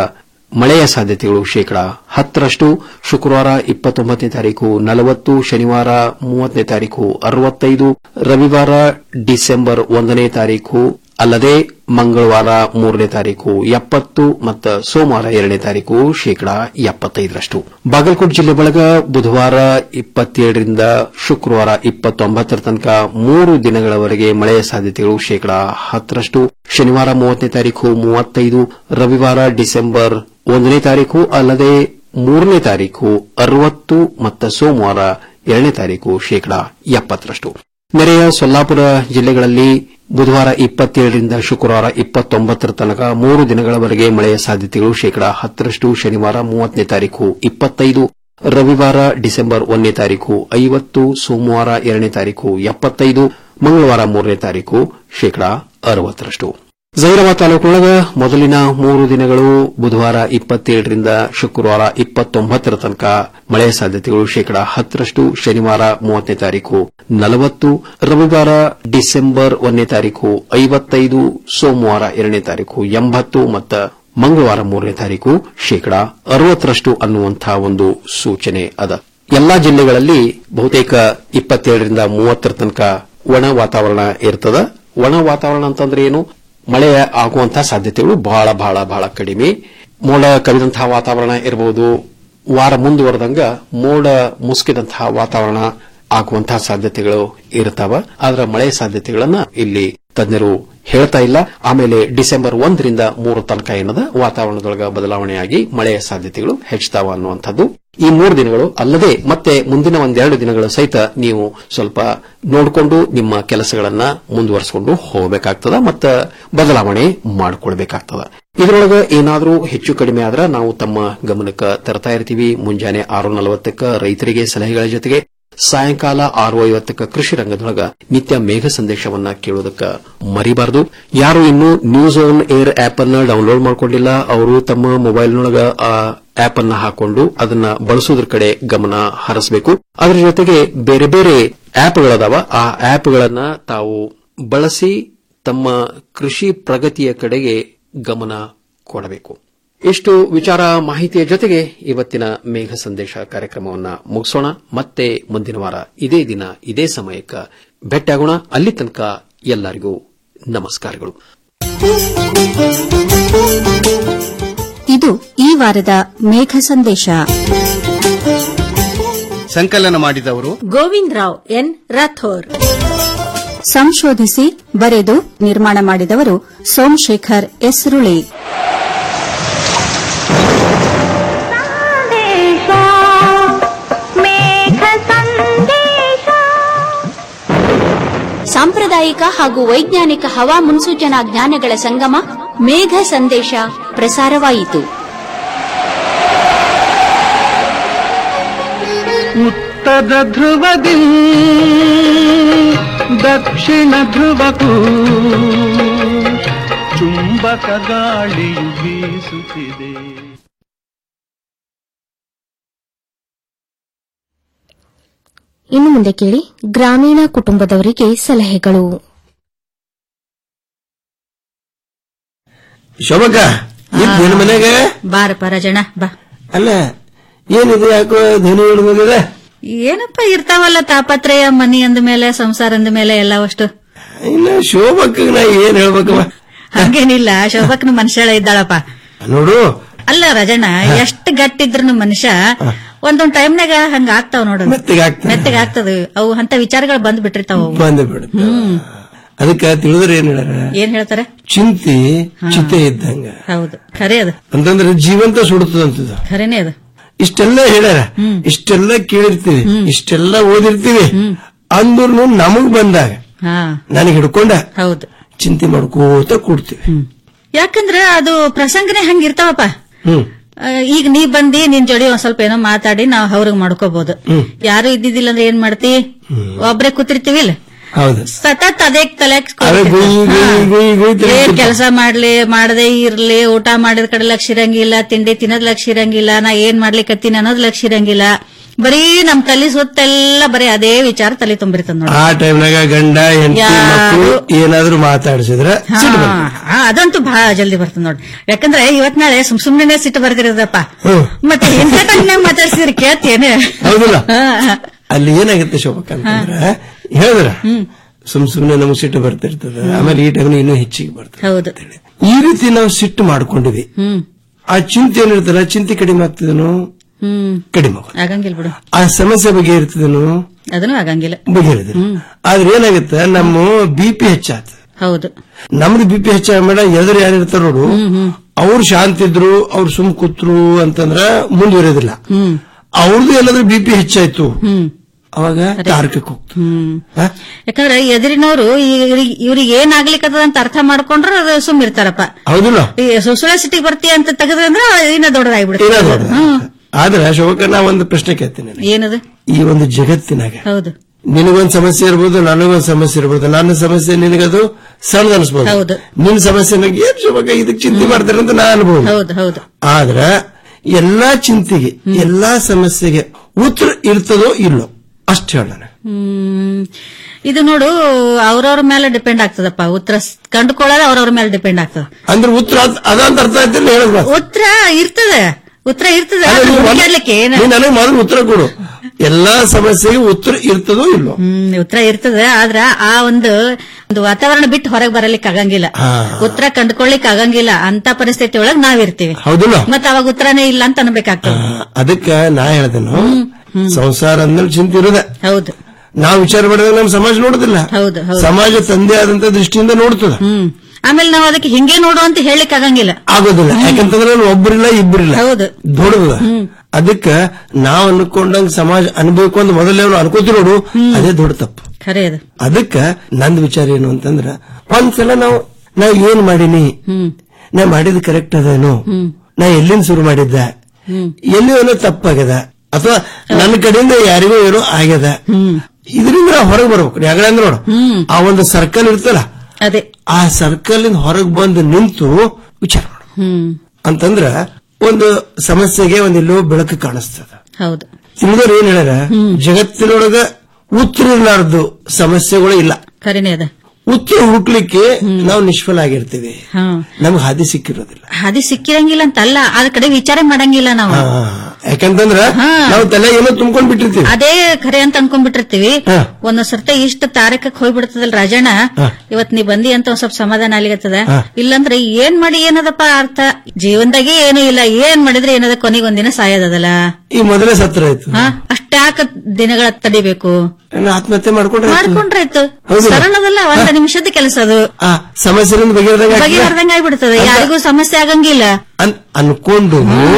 ಮಳೆಯ ಸಾಧ್ಯತೆಗಳು ಶೇಕಡಾ ಹತ್ತರಷ್ಟು ಶುಕ್ರವಾರ ಇಪ್ಪತ್ತೊಂಬತ್ತನೇ ತಾರೀಕು ನಲವತ್ತು ಶನಿವಾರ ಮೂವತ್ತನೇ ತಾರೀಕು ಅರವತ್ತೈದು ರವಿವಾರ ಡಿಸೆಂಬರ್ ಒಂದನೇ ತಾರೀಕು ಅಲ್ಲದೆ ಮಂಗಳವಾರ ಮೂರನೇ ತಾರೀಕು ಎಪ್ಪತ್ತು ಮತ್ತು ಸೋಮವಾರ ಎರಡನೇ ತಾರೀಕು ಶೇಕಡಾ ಎಪ್ಪತ್ತೈದರಷ್ಟು ಬಾಗಲಕೋಟೆ ಜಿಲ್ಲೆ ಬಳಗ ಬುಧವಾರ ಇಪ್ಪತ್ತೇಳರಿಂದ ಶುಕ್ರವಾರ ಇಪ್ಪತ್ತೊಂಬತ್ತರ ತನಕ ಮೂರು ದಿನಗಳವರೆಗೆ ಮಳೆಯ ಸಾಧ್ಯತೆಗಳು ಶೇಕಡಾ ಹತ್ತರಷ್ಟು ಶನಿವಾರ ಮೂವತ್ತನೇ ತಾರೀಕು ಮೂವತ್ತೈದು ರವಿವಾರ ಡಿಸೆಂಬರ್ ಒಂದನೇ ತಾರೀಕು ಅಲ್ಲದೆ ಮೂರನೇ ತಾರೀಕು ಅರವತ್ತು ಮತ್ತು ಸೋಮವಾರ ಎರಡನೇ ತಾರೀಕು ಶೇಕಡಾ ಎಪ್ಪತ್ತರಷ್ಟು ನೆರೆಯ ಸೊಲ್ಲಾಪುರ ಜಿಲ್ಲೆಗಳಲ್ಲಿ ಬುಧವಾರ ಇಪ್ಪತ್ತೇಳರಿಂದ ಶುಕ್ರವಾರ ಇಪ್ಪತ್ತೊಂಬತ್ತರ ತನಕ ಮೂರು ದಿನಗಳವರೆಗೆ ಮಳೆಯ ಸಾಧ್ಯತೆಗಳು ಶೇಕಡಾ ಹತ್ತರಷ್ಟು ಶನಿವಾರ ಮೂವತ್ತನೇ ತಾರೀಕು ಇಪ್ಪತ್ತೈದು ರವಿವಾರ ಡಿಸೆಂಬರ್ ಒಂದನೇ ತಾರೀಕು ಐವತ್ತು ಸೋಮವಾರ ಎರಡನೇ ತಾರೀಕು ಎಪ್ಪತ್ತೈದು ಮಂಗಳವಾರ ಮೂರನೇ ತಾರೀಕು ಶೇಕಡಾ ಅರವತ್ತರಷ್ಟು ಜೈರಾಬಾದ್ ತಾಲೂಕಿನೊಳಗ ಮೊದಲಿನ ಮೂರು ದಿನಗಳು ಬುಧವಾರ ಇಪ್ಪತ್ತೇಳರಿಂದ ಶುಕ್ರವಾರ ಇಪ್ಪತ್ತೊಂಬತ್ತರ ತನಕ ಮಳೆಯ ಸಾಧ್ಯತೆಗಳು ಶೇಕಡಾ ಹತ್ತರಷ್ಟು ಶನಿವಾರ ಮೂವತ್ತನೇ ತಾರೀಕು ನಲವತ್ತು ರವಿವಾರ ಡಿಸೆಂಬರ್ ಒಂದನೇ ತಾರೀಕು ಐವತ್ತೈದು ಸೋಮವಾರ ಎರಡನೇ ತಾರೀಕು ಎಂಬತ್ತು ಮತ್ತು ಮಂಗಳವಾರ ಮೂರನೇ ತಾರೀಕು ಶೇಕಡಾ ಅರವತ್ತರಷ್ಟು ಅನ್ನುವಂತಹ ಒಂದು ಸೂಚನೆ ಅದ ಎಲ್ಲಾ ಜಿಲ್ಲೆಗಳಲ್ಲಿ ಬಹುತೇಕ ಇಪ್ಪತ್ತೇಳರಿಂದ ಮೂವತ್ತರ ತನಕ ಒಣ ವಾತಾವರಣ ಇರ್ತದ ಒಣ ವಾತಾವರಣ ಅಂತಂದ್ರೆ ಏನು ಮಳೆ ಆಗುವಂತಹ ಸಾಧ್ಯತೆಗಳು ಬಹಳ ಬಹಳ ಬಹಳ ಕಡಿಮೆ ಮೋಡ ಕವಿದಂತಹ ವಾತಾವರಣ ಇರಬಹುದು ವಾರ ಮುಂದುವರೆದಂಗ ಮೋಡ ಮುಸುಕಿದಂತಹ ವಾತಾವರಣ ಆಗುವಂತಹ ಸಾಧ್ಯತೆಗಳು ಇರ್ತಾವ ಆದ್ರೆ ಮಳೆ ಸಾಧ್ಯತೆಗಳನ್ನ ಇಲ್ಲಿ ತಜ್ಞರು ಹೇಳ್ತಾ ಇಲ್ಲ ಆಮೇಲೆ ಡಿಸೆಂಬರ್ ಒಂದರಿಂದ ಮೂರು ತನಕ ಏನದ ವಾತಾವರಣದೊಳಗ ಬದಲಾವಣೆಯಾಗಿ ಮಳೆಯ ಸಾಧ್ಯತೆಗಳು ಹೆಚ್ಚುತ್ತಾವ ಅನ್ನುವಂಥದ್ದು ಈ ಮೂರು ದಿನಗಳು ಅಲ್ಲದೆ ಮತ್ತೆ ಮುಂದಿನ ಒಂದೆರಡು ದಿನಗಳ ಸಹಿತ ನೀವು ಸ್ವಲ್ಪ ನೋಡಿಕೊಂಡು ನಿಮ್ಮ ಕೆಲಸಗಳನ್ನ ಮುಂದುವರಿಸಿಕೊಂಡು ಹೋಗಬೇಕಾಗ್ತದ ಮತ್ತು ಬದಲಾವಣೆ ಮಾಡಿಕೊಳ್ಬೇಕಾಗ್ತದ ಇದರೊಳಗ ಏನಾದರೂ ಹೆಚ್ಚು ಕಡಿಮೆ ಆದ್ರೆ ನಾವು ತಮ್ಮ ಗಮನಕ್ಕೆ ತರ್ತಾ ಇರ್ತೀವಿ ಮುಂಜಾನೆ ಆರು ನಲವತ್ತಕ್ಕ ರೈತರಿಗೆ ಸಲಹೆಗಳ ಜೊತೆಗೆ ಸಾಯಂಕಾಲ ಆರು ಐವತ್ತಕ್ಕ ಕೃಷಿ ರಂಗದೊಳಗ ನಿತ್ಯ ಮೇಘ ಸಂದೇಶವನ್ನ ಕೇಳೋದಕ್ಕ ಮರಿಬಾರದು ಯಾರು ಇನ್ನು ನ್ಯೂಸ್ ಆನ್ ಏರ್ ಆಪ್ ಅನ್ನ ಡೌನ್ಲೋಡ್ ಮಾಡ್ಕೊಂಡಿಲ್ಲ ಅವರು ತಮ್ಮ ಮೊಬೈಲ್ನೊಳಗ ಆ ಆಪ್ ಅನ್ನ ಹಾಕೊಂಡು ಅದನ್ನ ಬಳಸೋದ್ರ ಕಡೆ ಗಮನ ಹರಿಸಬೇಕು ಅದರ ಜೊತೆಗೆ ಬೇರೆ ಬೇರೆ ಆಪ್ಗಳದಾವ ಆ ಆಪ್ಗಳನ್ನ ತಾವು ಬಳಸಿ ತಮ್ಮ ಕೃಷಿ ಪ್ರಗತಿಯ ಕಡೆಗೆ ಗಮನ ಕೊಡಬೇಕು ಇಷ್ಟು ವಿಚಾರ ಮಾಹಿತಿಯ ಜೊತೆಗೆ ಇವತ್ತಿನ ಮೇಘ ಸಂದೇಶ ಕಾರ್ಯಕ್ರಮವನ್ನ ಮುಗಿಸೋಣ ಮತ್ತೆ ಮುಂದಿನ ವಾರ ಇದೇ ದಿನ ಇದೇ ಸಮಯಕ್ಕೆ ಭೇಟಿಯಾಗೋಣ ಅಲ್ಲಿ ತನಕ ಎಲ್ಲರಿಗೂ ನಮಸ್ಕಾರಗಳು ಇದು ಈ ವಾರದ ಮೇಘ ಸಂದೇಶ ಸಂಕಲನ ಮಾಡಿದವರು ಗೋವಿಂದ್ ರಾವ್ ಎನ್ ರಾಥೋರ್ ಸಂಶೋಧಿಸಿ ಬರೆದು ನಿರ್ಮಾಣ ಮಾಡಿದವರು ಸೋಮಶೇಖರ್ ಎಸ್ರುಳಿ ಸಾಂಪ್ರದಾಯಿಕ ಹಾಗೂ ವೈಜ್ಞಾನಿಕ ಹವಾ ಮುನ್ಸೂಚನಾ ಜ್ಞಾನಗಳ ಸಂಗಮ ಮೇಘ ಸಂದೇಶ ಪ್ರಸಾರವಾಯಿತು ಉತ್ತರ ಧ್ರುವದಿ ದಕ್ಷಿಣ ಧ್ರುವಕ್ಕೂ ಚುಂಬಕ ಗಾಳಿಯು ಬೀಸುತ್ತಿದೆ ಇನ್ನು ಮುಂದೆ ಕೇಳಿ ಗ್ರಾಮೀಣ ಕುಟುಂಬದವರಿಗೆ ಸಲಹೆಗಳು ಶೋಭಕ್ಕ ನಿನ್ ಮನೆಗೆ ಬಾರಪ್ಪ ರಜಣ ಬಾ ಅಲ್ಲ ಏನಿದೆ ಯಾಕೋ ಧ್ವನಿ ಹಿಡಿದಿದೆ ಏನಪ್ಪ ಇರ್ತಾವಲ್ಲ ತಾಪತ್ರಯ ಮನಿ ಅಂದ ಮೇಲೆ ಸಂಸಾರ ಅಂದ ಮೇಲೆ ಎಲ್ಲ ಅಷ್ಟು ಇನ್ನು ಶೋಭಕ್ಕ ನಾ ಏನ್ ಹೇಳ್ಬೇಕವ ಹಂಗೇನಿಲ್ಲ ಶೋಭಕ್ನ ಮನುಷ್ಯಳ ಇದ್ದಾಳಪ್ಪ ನೋಡು ಅಲ್ಲ ರಜಣ್ಣ ಎಷ್ಟ್ ಗಟ್ಟಿದ್ರು ಮನುಷ್ಯ ಒಂದೊಂದ್ ಟೈಮ್ನಾಗ ಹಂಗ ಆಗ್ತಾವ್ ನೋಡು ಮೆತ್ತಗೆ ಆಗ್ತಾವ. ಮೆತ್ತಗೆ ಆಗ್ತದ ಅವು ಅಂತ ವಿಚಾರಗಳು ಬಂದ್ ಬಿಟ್ಟಿರ್ತಾವ ಅವು. ಬಂದು ಬಿಡುತ್ತೆ ಹ್ಮ್ ಅದಕ್ಕ ತಿಳಿದ್ರೆ ಏನ್ ಹೇಳ್ಯಾರ ಏನ್ ಹೇಳ್ತಾರೆ ಚಿಂತಿ ಚಿತೆ ಇದ್ದಂಗ ಹೌದು ಖರೆ ಅದು ಅಂತಂದ್ರೆ ಜೀವಂತ ಸುಡುತ್ತದಂತದ ಖರೇನೆ ಅದು ಇಷ್ಟೆಲ್ಲ ಹೇಳ್ಯಾರ ಇಷ್ಟೆಲ್ಲ ಕೇಳಿರ್ತೀವಿ ಇಷ್ಟೆಲ್ಲ ಓದಿರ್ತೀವಿ ಅಂದ್ರೂ ನಮಗ್ ಬಂದಾಗ ಹಾ ನನಗೆ ಹಿಡ್ಕೊಂಡ ಹೌದು ಚಿಂತೆ ಮಾಡ್ಕೋತ ಕೂಡ್ತೀವಿ ಯಾಕಂದ್ರ ಅದು ಪ್ರಸಂಗನೇ ಹಂಗಿರ್ತಾವಪ್ಪ ಹ್ಮ್ ಆ, ಈಗ ನೀ ಬಂದಿ ನಿನ್ ಜೋಡಿ ಒಂದ್ ಸ್ವಲ್ಪ ಏನೋ ಮಾತಾಡಿ ನಾವ್ ಅವ್ರಿಗೆ ಮಾಡ್ಕೋಬಹುದು ಯಾರು ಇದ್ದಿದ್ದಿಲ್ಲ ಅಂದ್ರೆ ಏನ್ ಮಾಡ್ತಿ ಒಬ್ರೇ ಕೂತಿರ್ತೀವಿ ಇಲ್ಲ ಹೌದು ಸತತ್ ಅದೇ ತಲೆ ಅದೇ ಗುಯ್ ಗುಯ್ ಗುಯ್ ಗುಯ್ ತಿರ್ಗಿ ಏನ್ ಕೆಲಸ ಮಾಡ್ಲಿ ಮಾಡದೇ ಇರ್ಲಿ ಊಟ ಮಾಡಿದ ಕಡೆ ಲಕ್ಷ ಇರಂಗಿಲ್ಲ ತಿಂಡಿ ತಿನ್ನೋದ್ ಲಕ್ಷ ಇರಂಗಿಲ್ಲ ನಾ ಏನ್ ಮಾಡ್ಲಿಕತ್ತೀನಿ ಅನ್ನೋದ್ ಲಕ್ಷ ಇರಂಗಿಲ್ಲ ಬರೀ ನಮ್ ತಲೆ ಸುತ್ತೆಲ್ಲ ಬರೀ ಅದೇ ವಿಚಾರ ತಲೆ ತುಂಬಿರ್ತದ ನೋಡಿ ಆ ಟೈಮ್ನಾಗ ಗಂಡ ಹೆಂಡತಿ ಯಾರು- ಮಕ್ಕಳು ಏನಾದ್ರೂ ಮಾತಾಡಿಸಿದ್ರೆ ಸಿಟ್ಟು ಬರ್ತದೆ. ಹಾ, ಅದಂತೂ ಬಹಳ ಜಲ್ದಿ ಬರ್ತದ ನೋಡಿ ಯಾಕಂದ್ರೆ ಇವತ್ ನಾಳೆ ಸುಮ್ ಸುಮ್ನೆ ಸಿಟ್ಟು ಬರ್ತಿರೋದಪ್ಪ ಹ್ಮ್. ಮತ್ತೆ ಎಂತ ಟೈಮ್ನಾಗ ಮಾತಾಡ್ಸಿದ್ರೆ ಕೇಳ್ತೇನೆ ಹೌದಲ್ಲ ಅಲ್ಲಿ ಏನಾಗುತ್ತೆ ಶೋಭಕ್ಕ ಅಂತಂದ್ರೆ ಹೇಳಿದ್ರ ಸುಮ್ ಸುಮ್ನೆ ನಮ್ಗೆ ಸಿಟ್ಟು ಬರ್ತಿರ್ತದೆ ಆಮೇಲೆ ಈ ಟೈಮ್ ಇನ್ನೂ ಹೆಚ್ಚಿಗೆ ಬರ್ತದೆ ಹೌದು ಈ ರೀತಿ ನಾವು ಸಿಟ್ಟು ಮಾಡ್ಕೊಂಡಿವಿ ಹ್ಮ್ ಆ ಚಿಂತೆ ಏನಿರ್ತಲ್ಲ ಚಿಂತೆ ಕಡಿಮೆ ಆಗ್ತದೇನೋ ಹ್ಮ್ ಕಡಿಮೆ ಆಗುತ್ತೆ. ಆಗಂಗಿಲ್ಲ ಬಿಡು ಆ ಸಮಸ್ಯೆ ಬಗ್ಗೆ ಇರ್ತದೇನೋ ಅದನ್ನು ಆಗಂಗಿಲ್ಲ ಬಗೆಹರಿದ್ರೆ ಆದ್ರೆ ಏನಾಗುತ್ತೆ ನಮ್ಮ ಬಿ ಪಿ ಹೆಚ್ಚಾಗ್ತದೆ ಹೌದು ನಮ್ದು ಬಿ ಪಿ ಹೆಚ್ಚಾಗ ಮೇಡ ಎದುರು ಯಾರು ಇರ್ತಾರ ನೋಡು ಅವ್ರು ಶಾಂತ ಇದ್ರು ಅವ್ರು ಸುಮ್ ಕೂತ್ರು ಅಂತಂದ್ರ ಮುಂದುವರಿಯೋದಿಲ್ಲ ಹ್ಮ್ ಅವ್ರದ್ದು ಏನಾದ್ರೂ ಬಿ ಪಿ ಹೆಚ್ಚಾಯ್ತು ಹ್ಮ್ ಅವಾಗ ತಾರ್ಕಕ್ಕೆ ಹೋಗ್ತದೆ ಹ್ಮ್ ಹ? ಯಾಕಂದ್ರೆ ಎದುರಿನವರು ಇವ್ರಿಗೆ ಏನ್ ಆಗ್ಲಿಕ್ಕದ ಅಂತ ಅರ್ಥ ಮಾಡ್ಕೊಂಡ್ರೆ ಅದು ಸುಮ್ ಇರ್ತಾರಪ್ಪ ಹೌದಿಲ್ಲ ಈ ಸುಸುಳ ಸಿಟಿಗೆ ಬರ್ತೀಯ ಅಂತ ತೆಗೆದ್ರೆ ಇನ್ನ ಏನೋ ದೊಡ್ಡದಾಗ್ಬಿಡುತ್ತೆ ದೊಡ್ಡದು. ಆದ್ರೆ ಶೋಭಕ್ಕ ನಾ ಒಂದು ಪ್ರಶ್ನೆ ಕೇಳ್ತೀನಿ ನಿನಗೆ. ಏನದು ಈ ಒಂದು ಜಗತ್ತಿನಾಗ ಹೌದು ನಿನಗೊಂದ್ ಸಮಸ್ಯೆ ಇರ್ಬೋದು ನನಗೊಂದ್ ಸಮಸ್ಯೆ ಇರ್ಬೋದು ನನ್ನ ಸಮಸ್ಯೆ ನಿನಗದು ಸಣ್ಣದ ಅನ್ಸ್ಬೋದು ಹೌದು. ನಿನ್ ಸಮಸ್ಯೆ ನನಗೆ ಏನ್ ಶೋಭಕ್ಕ ಇದಕ್ಕೆ ಚಿಂತೆ ಮಾಡ್ತಾರೆ ಅಂತ ನಾ ಅನ್ಬೋದು ಹೌದು ಹೌದು ಆದ್ರ ಎಲ್ಲಾ ಚಿಂತೆಗೆ ಎಲ್ಲಾ ಸಮಸ್ಯೆಗೆ ಉತ್ತರ ಇರ್ತದೋ ಇಲ್ಲೋ ಅಷ್ಟು ಹೇಳ ಹ್ಮ್ ಇದು ನೋಡು ಅವ್ರವ್ರ ಮೇಲೆ ಡಿಪೆಂಡ್ ಆಗ್ತದಪ್ಪ ಉತ್ತರ ಸ್- ಕಂಡುಕೊಳ್ಳೋದು ಅವ್ರವ್ರ ಮೇಲೆ ಡಿಪೆಂಡ್ ಆಗ್ತದ ಅಂದ್ರೆ ಉತ್ತರ ಅದ್- ಅದಂತ ಅರ್ಥ ಆಯ್ತಿಲ್ಲ ಹೇಳದ್ ಉತ್ತರ ಇರ್ತದೆ ಉತ್ತರ ಇರ್ತದೆ ಅದನ್ನ ಹುಡುಕ್ಯಾಡ್ಲಿಕ್ಕೆ ಏನ ನೀನ್ ನನಗೆ ಮೊದಲು ಉತ್ತರ ಕೊಡು ಎಲ್ಲಾ ಸಮಸ್ಯೆಗೆ ಉತ್ತರ ಇರ್ತದೋ ಇಲ್ಲೋ ಹ್ಮ್ ಉತ್ತರ ಇರ್ತದೆ ಆದ್ರ ಆ ಒಂದು ಒಂದು ವಾತಾವರಣ ಬಿಟ್ಟು ಹೊರಗೆ ಬರಲಿಕ್ಕೆ ಆಗಂಗಿಲ್ಲ ಹಾ. ಉತ್ತರ ಕಂಡುಕೊಳ್ಳಿಕ್ ಆಗಂಗಿಲ್ಲ ಅಂತ ಪರಿಸ್ಥಿತಿ ಒಳಗ್ ನಾವಿರ್ತೀವಿ ಹೌದಿಲ್ಲ ಮತ್ತ ಅವಾಗ ಉತ್ತರನೇ ಇಲ್ಲ ಅಂತ ಅನ್ಬೇಕಾಗ್ತದೆ ಅದಕ್ಕ ನಾ ಹೇಳ್ದೇನು ಸಂಸಾರ ಅಂದ್ಮೇಲೆ ಚಿಂತೆ ಇರೋದೆ ಹೌದು ನಾವು ವಿಚಾರ ಮಾಡಿದಾಗ ನಮ್ಮ ಸಮಾಜ ನೋಡುದಿಲ್ಲ ಹೌದು ಹೌದು ಸಮಾಜ ತಂದೆ ಆದಂತ ದೃಷ್ಟಿಯಿಂದ ನೋಡ್ತದ ಹ್ಮ್ ಆಮೇಲೆ ನಾವು ಅದಕ್ಕೆ ಹಿಂಗೆ ನೋಡು ಅಂತ ಹೇಳಿಕ್ ಆಗಂಗಿಲ್ಲ ಆಗೋದಿಲ್ಲ ಯಾಕಂತಂದ್ರೆ ಅಲ್ಲಿ ಒಬ್ಬರಿಲ್ಲ ಇಬ್ಬರಿಲ್ಲ ಹೌದು ದೊಡ್ಡದ ಅದಕ್ಕ ನಾವ್ ಅನ್ಕೊಂಡಂಗ್ ಸಮಾಜ ಅನ್ಬೇಕು ಅಂತ ಮೊದಲೇ ಅನ್ಕೋತಿ ನೋಡು ಅದೇ ದೊಡ್ಡ ತಪ್ಪು ಖರೆ ಅದು ಅದಕ್ಕ ನಂದ್ ವಿಚಾರ ಏನು ಅಂತಂದ್ರ ಒಂದ್ಸಲ ನಾವು ನಾ ಏನ್ ಮಾಡೀನಿ ನಾ ಮಾಡಿದ್ ಕರೆಕ್ಟ್ ಅದೇನು ನಾ ಎಲ್ಲಿಂದ ಶುರು ಮಾಡಿದ್ದೆ ಎಲ್ಲಿ ಏನೋ ತಪ್ಪಾಗ್ಯದ ಅಥವಾ ನನ್ನ ಕಡೆಯಿಂದ ಯಾರಿಗೋ ಏನೋ ಆಗ್ಯದ ಇದರಿಂದ ನಾವು ಹೊರಗೆ ಬರ್ಬೇಕು ಯಾಕಂದ್ರೆ ಅಂದ್ರೆ ನೋಡು ಆ ಒಂದು ಸರ್ಕಲ್ ಇರ್ತಲ್ಲ ಅದೇ ಆ ಸರ್ಕಲ್ ಇಂದ ಹೊರಗೆ ಬಂದು ನಿಂತು ವಿಚಾರ ಮಾಡು ಹ್ಮ್ ಅಂತಂದ್ರ ಒಂದು ಸಮಸ್ಯೆಗೆ ಒಂದೆಲ್ಲೋ ಬೆಳಕು ಕಾಣಿಸ್ತದ ಹೌದು ತಿಳಿದವ್ರು ಏನ್ ಹೇಳ್ಯಾರ ಜಗತ್ತಿನೊಳಗ ಉತ್ತರ ಇರ್ಲಾರ್ದು ಸಮಸ್ಯೆಗಳು ಇಲ್ಲ ಖರೇನೆ ಅದ ಉತ್ತರ ಹುಡುಕ್ಲಿಕ್ಕೆ ನಾವು ನಿಷ್ಫಲ ಆಗಿರ್ತೀವಿ ಹಾ ನಮ್ಗೆ ಹಾದಿ ಸಿಕ್ಕಿರೋದಿಲ್ಲ ಹಾದಿ ಸಿಕ್ಕಿರಂಗಿಲ್ಲ ಅಂತ ಅಲ್ಲ ಅದ್ರ ಕಡೆ ವಿಚಾರ ಮಾಡಂಗಿಲ್ಲ ನಾವು ಹಾ, ಯಾಕಂತಂದ್ರ ನಾವು ತಲೆ ಏನೋ ತುಂಬ್ಕೊಂಡ್ ಬಿಟ್ಟಿರ್ತೀವಿ ಅದೇ ಖರೆ ಅಂತ ಅನ್ಕೊಂಡ್ಬಿಟ್ಟಿರ್ತೀವಿ ಹಾ. ಒಂದೊಂದ್ ಸರ್ತಿ ಇಷ್ಟ ತಾರಕಕ್ಕೆ ಹೋಗ್ಬಿಡ್ತದಲ್ ರಾಜಣ್ಣ ಹಾ. ಇವತ್ ನೀ ಬಂದಿ ಅಂತ ಒಂದ್ ಸ್ವಲ್ಪ ಸಮಾಧಾನ ಆಗ್ಲಿಕತ್ತದ ಹಾ. ಇಲ್ಲಂದ್ರೆ ಏನ್ ಮಾಡಿ ಏನದಪ್ಪ ಅರ್ಥ ಜೀವನದಾಗೆ ಏನೂ ಇಲ್ಲ ಏನ್ ಮಾಡಿದ್ರೆ ಏನದ ಕೊನೆಗೊಂದಿನ ಸಾಯೋದಲ್ಲ ಈ ಮೊದಲೇ ಸತ್ರ ಆಯ್ತು ಹಾ ಅಷ್ಟ್ಯಾಕ ದಿನಗಳ ತಡಿಬೇಕು ನಾನು ಆತ್ಮಹತ್ಯೆ ಮಾಡ್ಕೊಂಡ್ರೆ ಆಯ್ತು. ಮಾಡ್ಕೊಂಡ್ರಾಯ್ತು ಹೌದು. ಸರಳದಲ್ಲ ಒಂದ್ ನಿಮಿಷದ ಕೆಲಸ ಅದು ಆ ಸಮಸ್ಯೆಯಿಂದ ಬಗೆಹರಿದಂಗ ಬಗೆಹರ್ದಂಗ ಆಗ್ಬಿಡ್ತದೆ ಯಾರಿಗೂ ಸಮಸ್ಯೆ ಆಗಂಗಿಲ್ಲ ಅನ್ಕೊಂಡು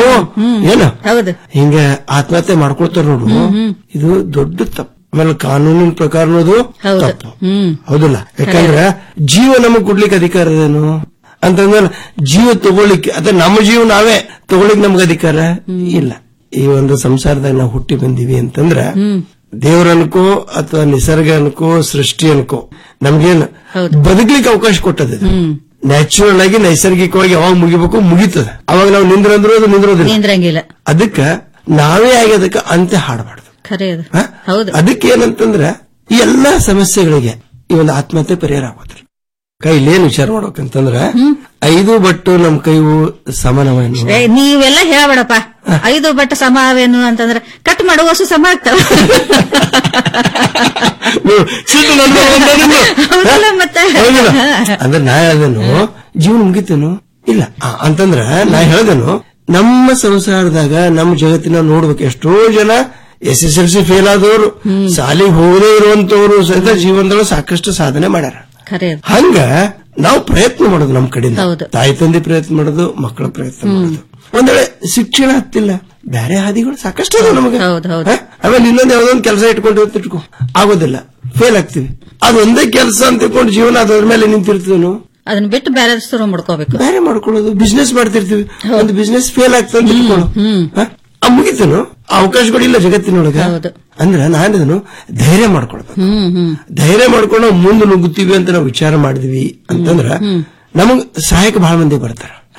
ಏನು ಹೌದು ಹಿಂಗ ಆತ್ಮಹತ್ಯೆ ಮಾಡ್ಕೊಳ್ತಾರ ನೋಡು ಇದು ದೊಡ್ಡ ತಪ್ಪು ಆಮೇಲೆ ಕಾನೂನಿನ ಪ್ರಕಾರ ಅನ್ನೋದು ಹೌದು ತಪ್ಪು ಹ್ಮ್ ಹೌದಲ್ಲ ಯಾಕಂದ್ರೆ ಜೀವ ನಮಗ್ ಕೊಡ್ಲಿಕ್ಕೆ ಅಧಿಕಾರ ಇದೇನು ಅಂತಂದ್ರೆ ಜೀವ ತಗೊಳ್ಳಿಕ್ಕೆ ಅಥವಾ ನಮ್ಮ ಜೀವ ನಾವೇ ತಗೊಳ್ಳಿಕ್ ನಮ್ಗೆ ಅಧಿಕಾರ ಇಲ್ಲ ಈ ಒಂದು ಸಂಸಾರದಾಗ ನಾವು ಹುಟ್ಟಿ ಬಂದಿವಿ ಅಂತಂದ್ರ ದೇವ್ರ ಅನ್ಕೋ ಅಥವಾ ನಿಸರ್ಗ ಅನ್ಕೋ ಸೃಷ್ಟಿ ಅನ್ಕೋ ನಮ್ಗೇನು ಬದುಕ್ಲಿಕ್ಕೆ ಅವಕಾಶ ಕೊಟ್ಟದ ನ್ಯಾಚುರಲ್ ಆಗಿ ನೈಸರ್ಗಿಕವಾಗಿ ಯಾವಾಗ ಮುಗಿಬೇಕು ಮುಗಿತದ ಅವಾಗ ನಾವು ನಿಂದ್ರಂದ್ರೂ ಅದು ನಿಂದ್ರೋದಿಲ್ಲ ನಿಂದ್ರಂಗಿಲ್ಲ ಅದಕ್ಕ ನಾವೇ ಆಗಿ ಅದಕ್ಕೆ ಅಂತೆ ಹಾಡಬಾರ್ದು ಖರೆ ಅದು ಹ? ಹೌದು ಅದಕ್ಕೆ ಏನಂತಂದ್ರೆ ಈ ಎಲ್ಲಾ ಸಮಸ್ಯೆಗಳಿಗೆ ಈ ಒಂದು ಆತ್ಮಹತ್ಯೆ ಪರಿಹಾರ ಆಗೋದ್ರಿ ಕೈಲೇನ್ ವಿಚಾರ ಮಾಡ್ಬೇಕಂತಂದ್ರ ಐದು ಬಟ್ಟು ನಮ್ ಕೈವು ಸಮಾನವೇನು ಏ, ನೀವೆಲ್ಲ ಹೇಳಬೇಡಪ್ಪ ಐದು ಬಟ್ಟ ಸಮ ಅವೇನು ಅಂತಂದ್ರೆ ಕಟ್ ಮಾಡುವ ವಸ್ತು ಸಮ ಆಗ್ತಾವ ನೀವು ಸಿಟ್ಟು ನನ್ನ ಮೇಲೆ ಬಂದದ್ದು. ಹೌದಲ್ಲ ಮತ್ತೆ ಹೌದಿಲ್ಲ? ಅಂದ್ರೆ ನಾ ಹೇಳ್ದೇನು ಜೀವನ ಮುಗಿತೇನು ಇಲ್ಲ ಆ, ಅಂತಂದ್ರ ನಾ ಹೇಳ್ದೇನು ನಮ್ಮ ಸಂಸಾರದಾಗ ನಮ್ಮ ಜಗತ್ತಿನ ನೋಡ್ಬೇಕು ಎಷ್ಟೋ ಜನ S S L C fail ಆದವರು ಶಾಲೆಗೆ ಹೋಗದೇ ಇರುವಂತವ್ರು ಸಹಿತ ಜೀವನದೊಳಗೆ ಸಾಕಷ್ಟು ಸಾಧನೆ ಮಾಡ್ಯಾರ ಖರೆ ಅದು. ಹಂಗ ನಾವು ಪ್ರಯತ್ನ ಮಾಡೋದು ನಮ್ಮ ಕಡೆಯಿಂದ ಹೌದು. ತಾಯಿ ತಂದೆ ಪ್ರಯತ್ನ ಮಾಡೋದು ಮಕ್ಕಳ ಪ್ರಯತ್ನ ಮಾಡೋದು ಒಂದ್ ವೇಳೆ ಶಿಕ್ಷಣ ಹತ್ತಿಲ್ಲ ಬೇರೆ ಹಾದಿಗಳು ಸಾಕಷ್ಟು ಅದಾವ ನಮಗೆ ಹೌದು ಹೌದು ಹ? ಆಮೇಲೆ ಇನ್ನೊಂದ್ ಯಾವ್ದೊಂದು ಕೆಲಸ ಇಟ್ಕೊಂಡು ಇಟ್ಕೊ ಆಗೋದಿಲ್ಲ ಫೇಲ್ ಆಗ್ತೀವಿ ಅದೊಂದೇ ಕೆಲಸ ಅಂತ ತಿಳ್ಕೊಂಡು ಜೀವನ ಅದ್ರ ಮೇಲೆ ನಿಂತಿರ್ತೀವಿ ಅದನ್ನ ಬಿಟ್ಟು ಬೇರೆ ಶುರು ಮಾಡ್ಕೋಬೇಕು ಬೇರೆ ಮಾಡ್ಕೊಳ್ಳೋದು ಬಿಸ್ನೆಸ್ ಮಾಡ್ತಿರ್ತೀವಿ ಒಂದು ಬಿಸ್ನೆಸ್ ಫೇಲ್ ಆಗ್ತದೆ ಅಂತ ಇಟ್ಕೊಳ್ಳು ಹ? ಆ ಮುಗಿತೇನು ಆ ಅವಕಾಶಗಳಿಲ್ಲ ಜಗತ್ತಿನೊಳಗ ಅಂದ್ರೆ ನಾನಿದನು ಧೈರ್ಯ ಮಾಡ್ಕೊಳ್ಬೇಕು ಹ್ಮ್ ಹ್ಮ್ ಧೈರ್ಯ ಮಾಡ್ಕೊಂಡು ನಾವು ಮುಂದೆ ನುಗ್ಗುತ್ತೀವಿ ಅಂತ ನಾವು ವಿಚಾರ ಮಾಡಿದ್ವಿ ಅಂತಂದ್ರ ನಮಗ್ ಸಹಾಯಕ ಬಹಳ ಮಂದಿ ಬರ್ತಾರ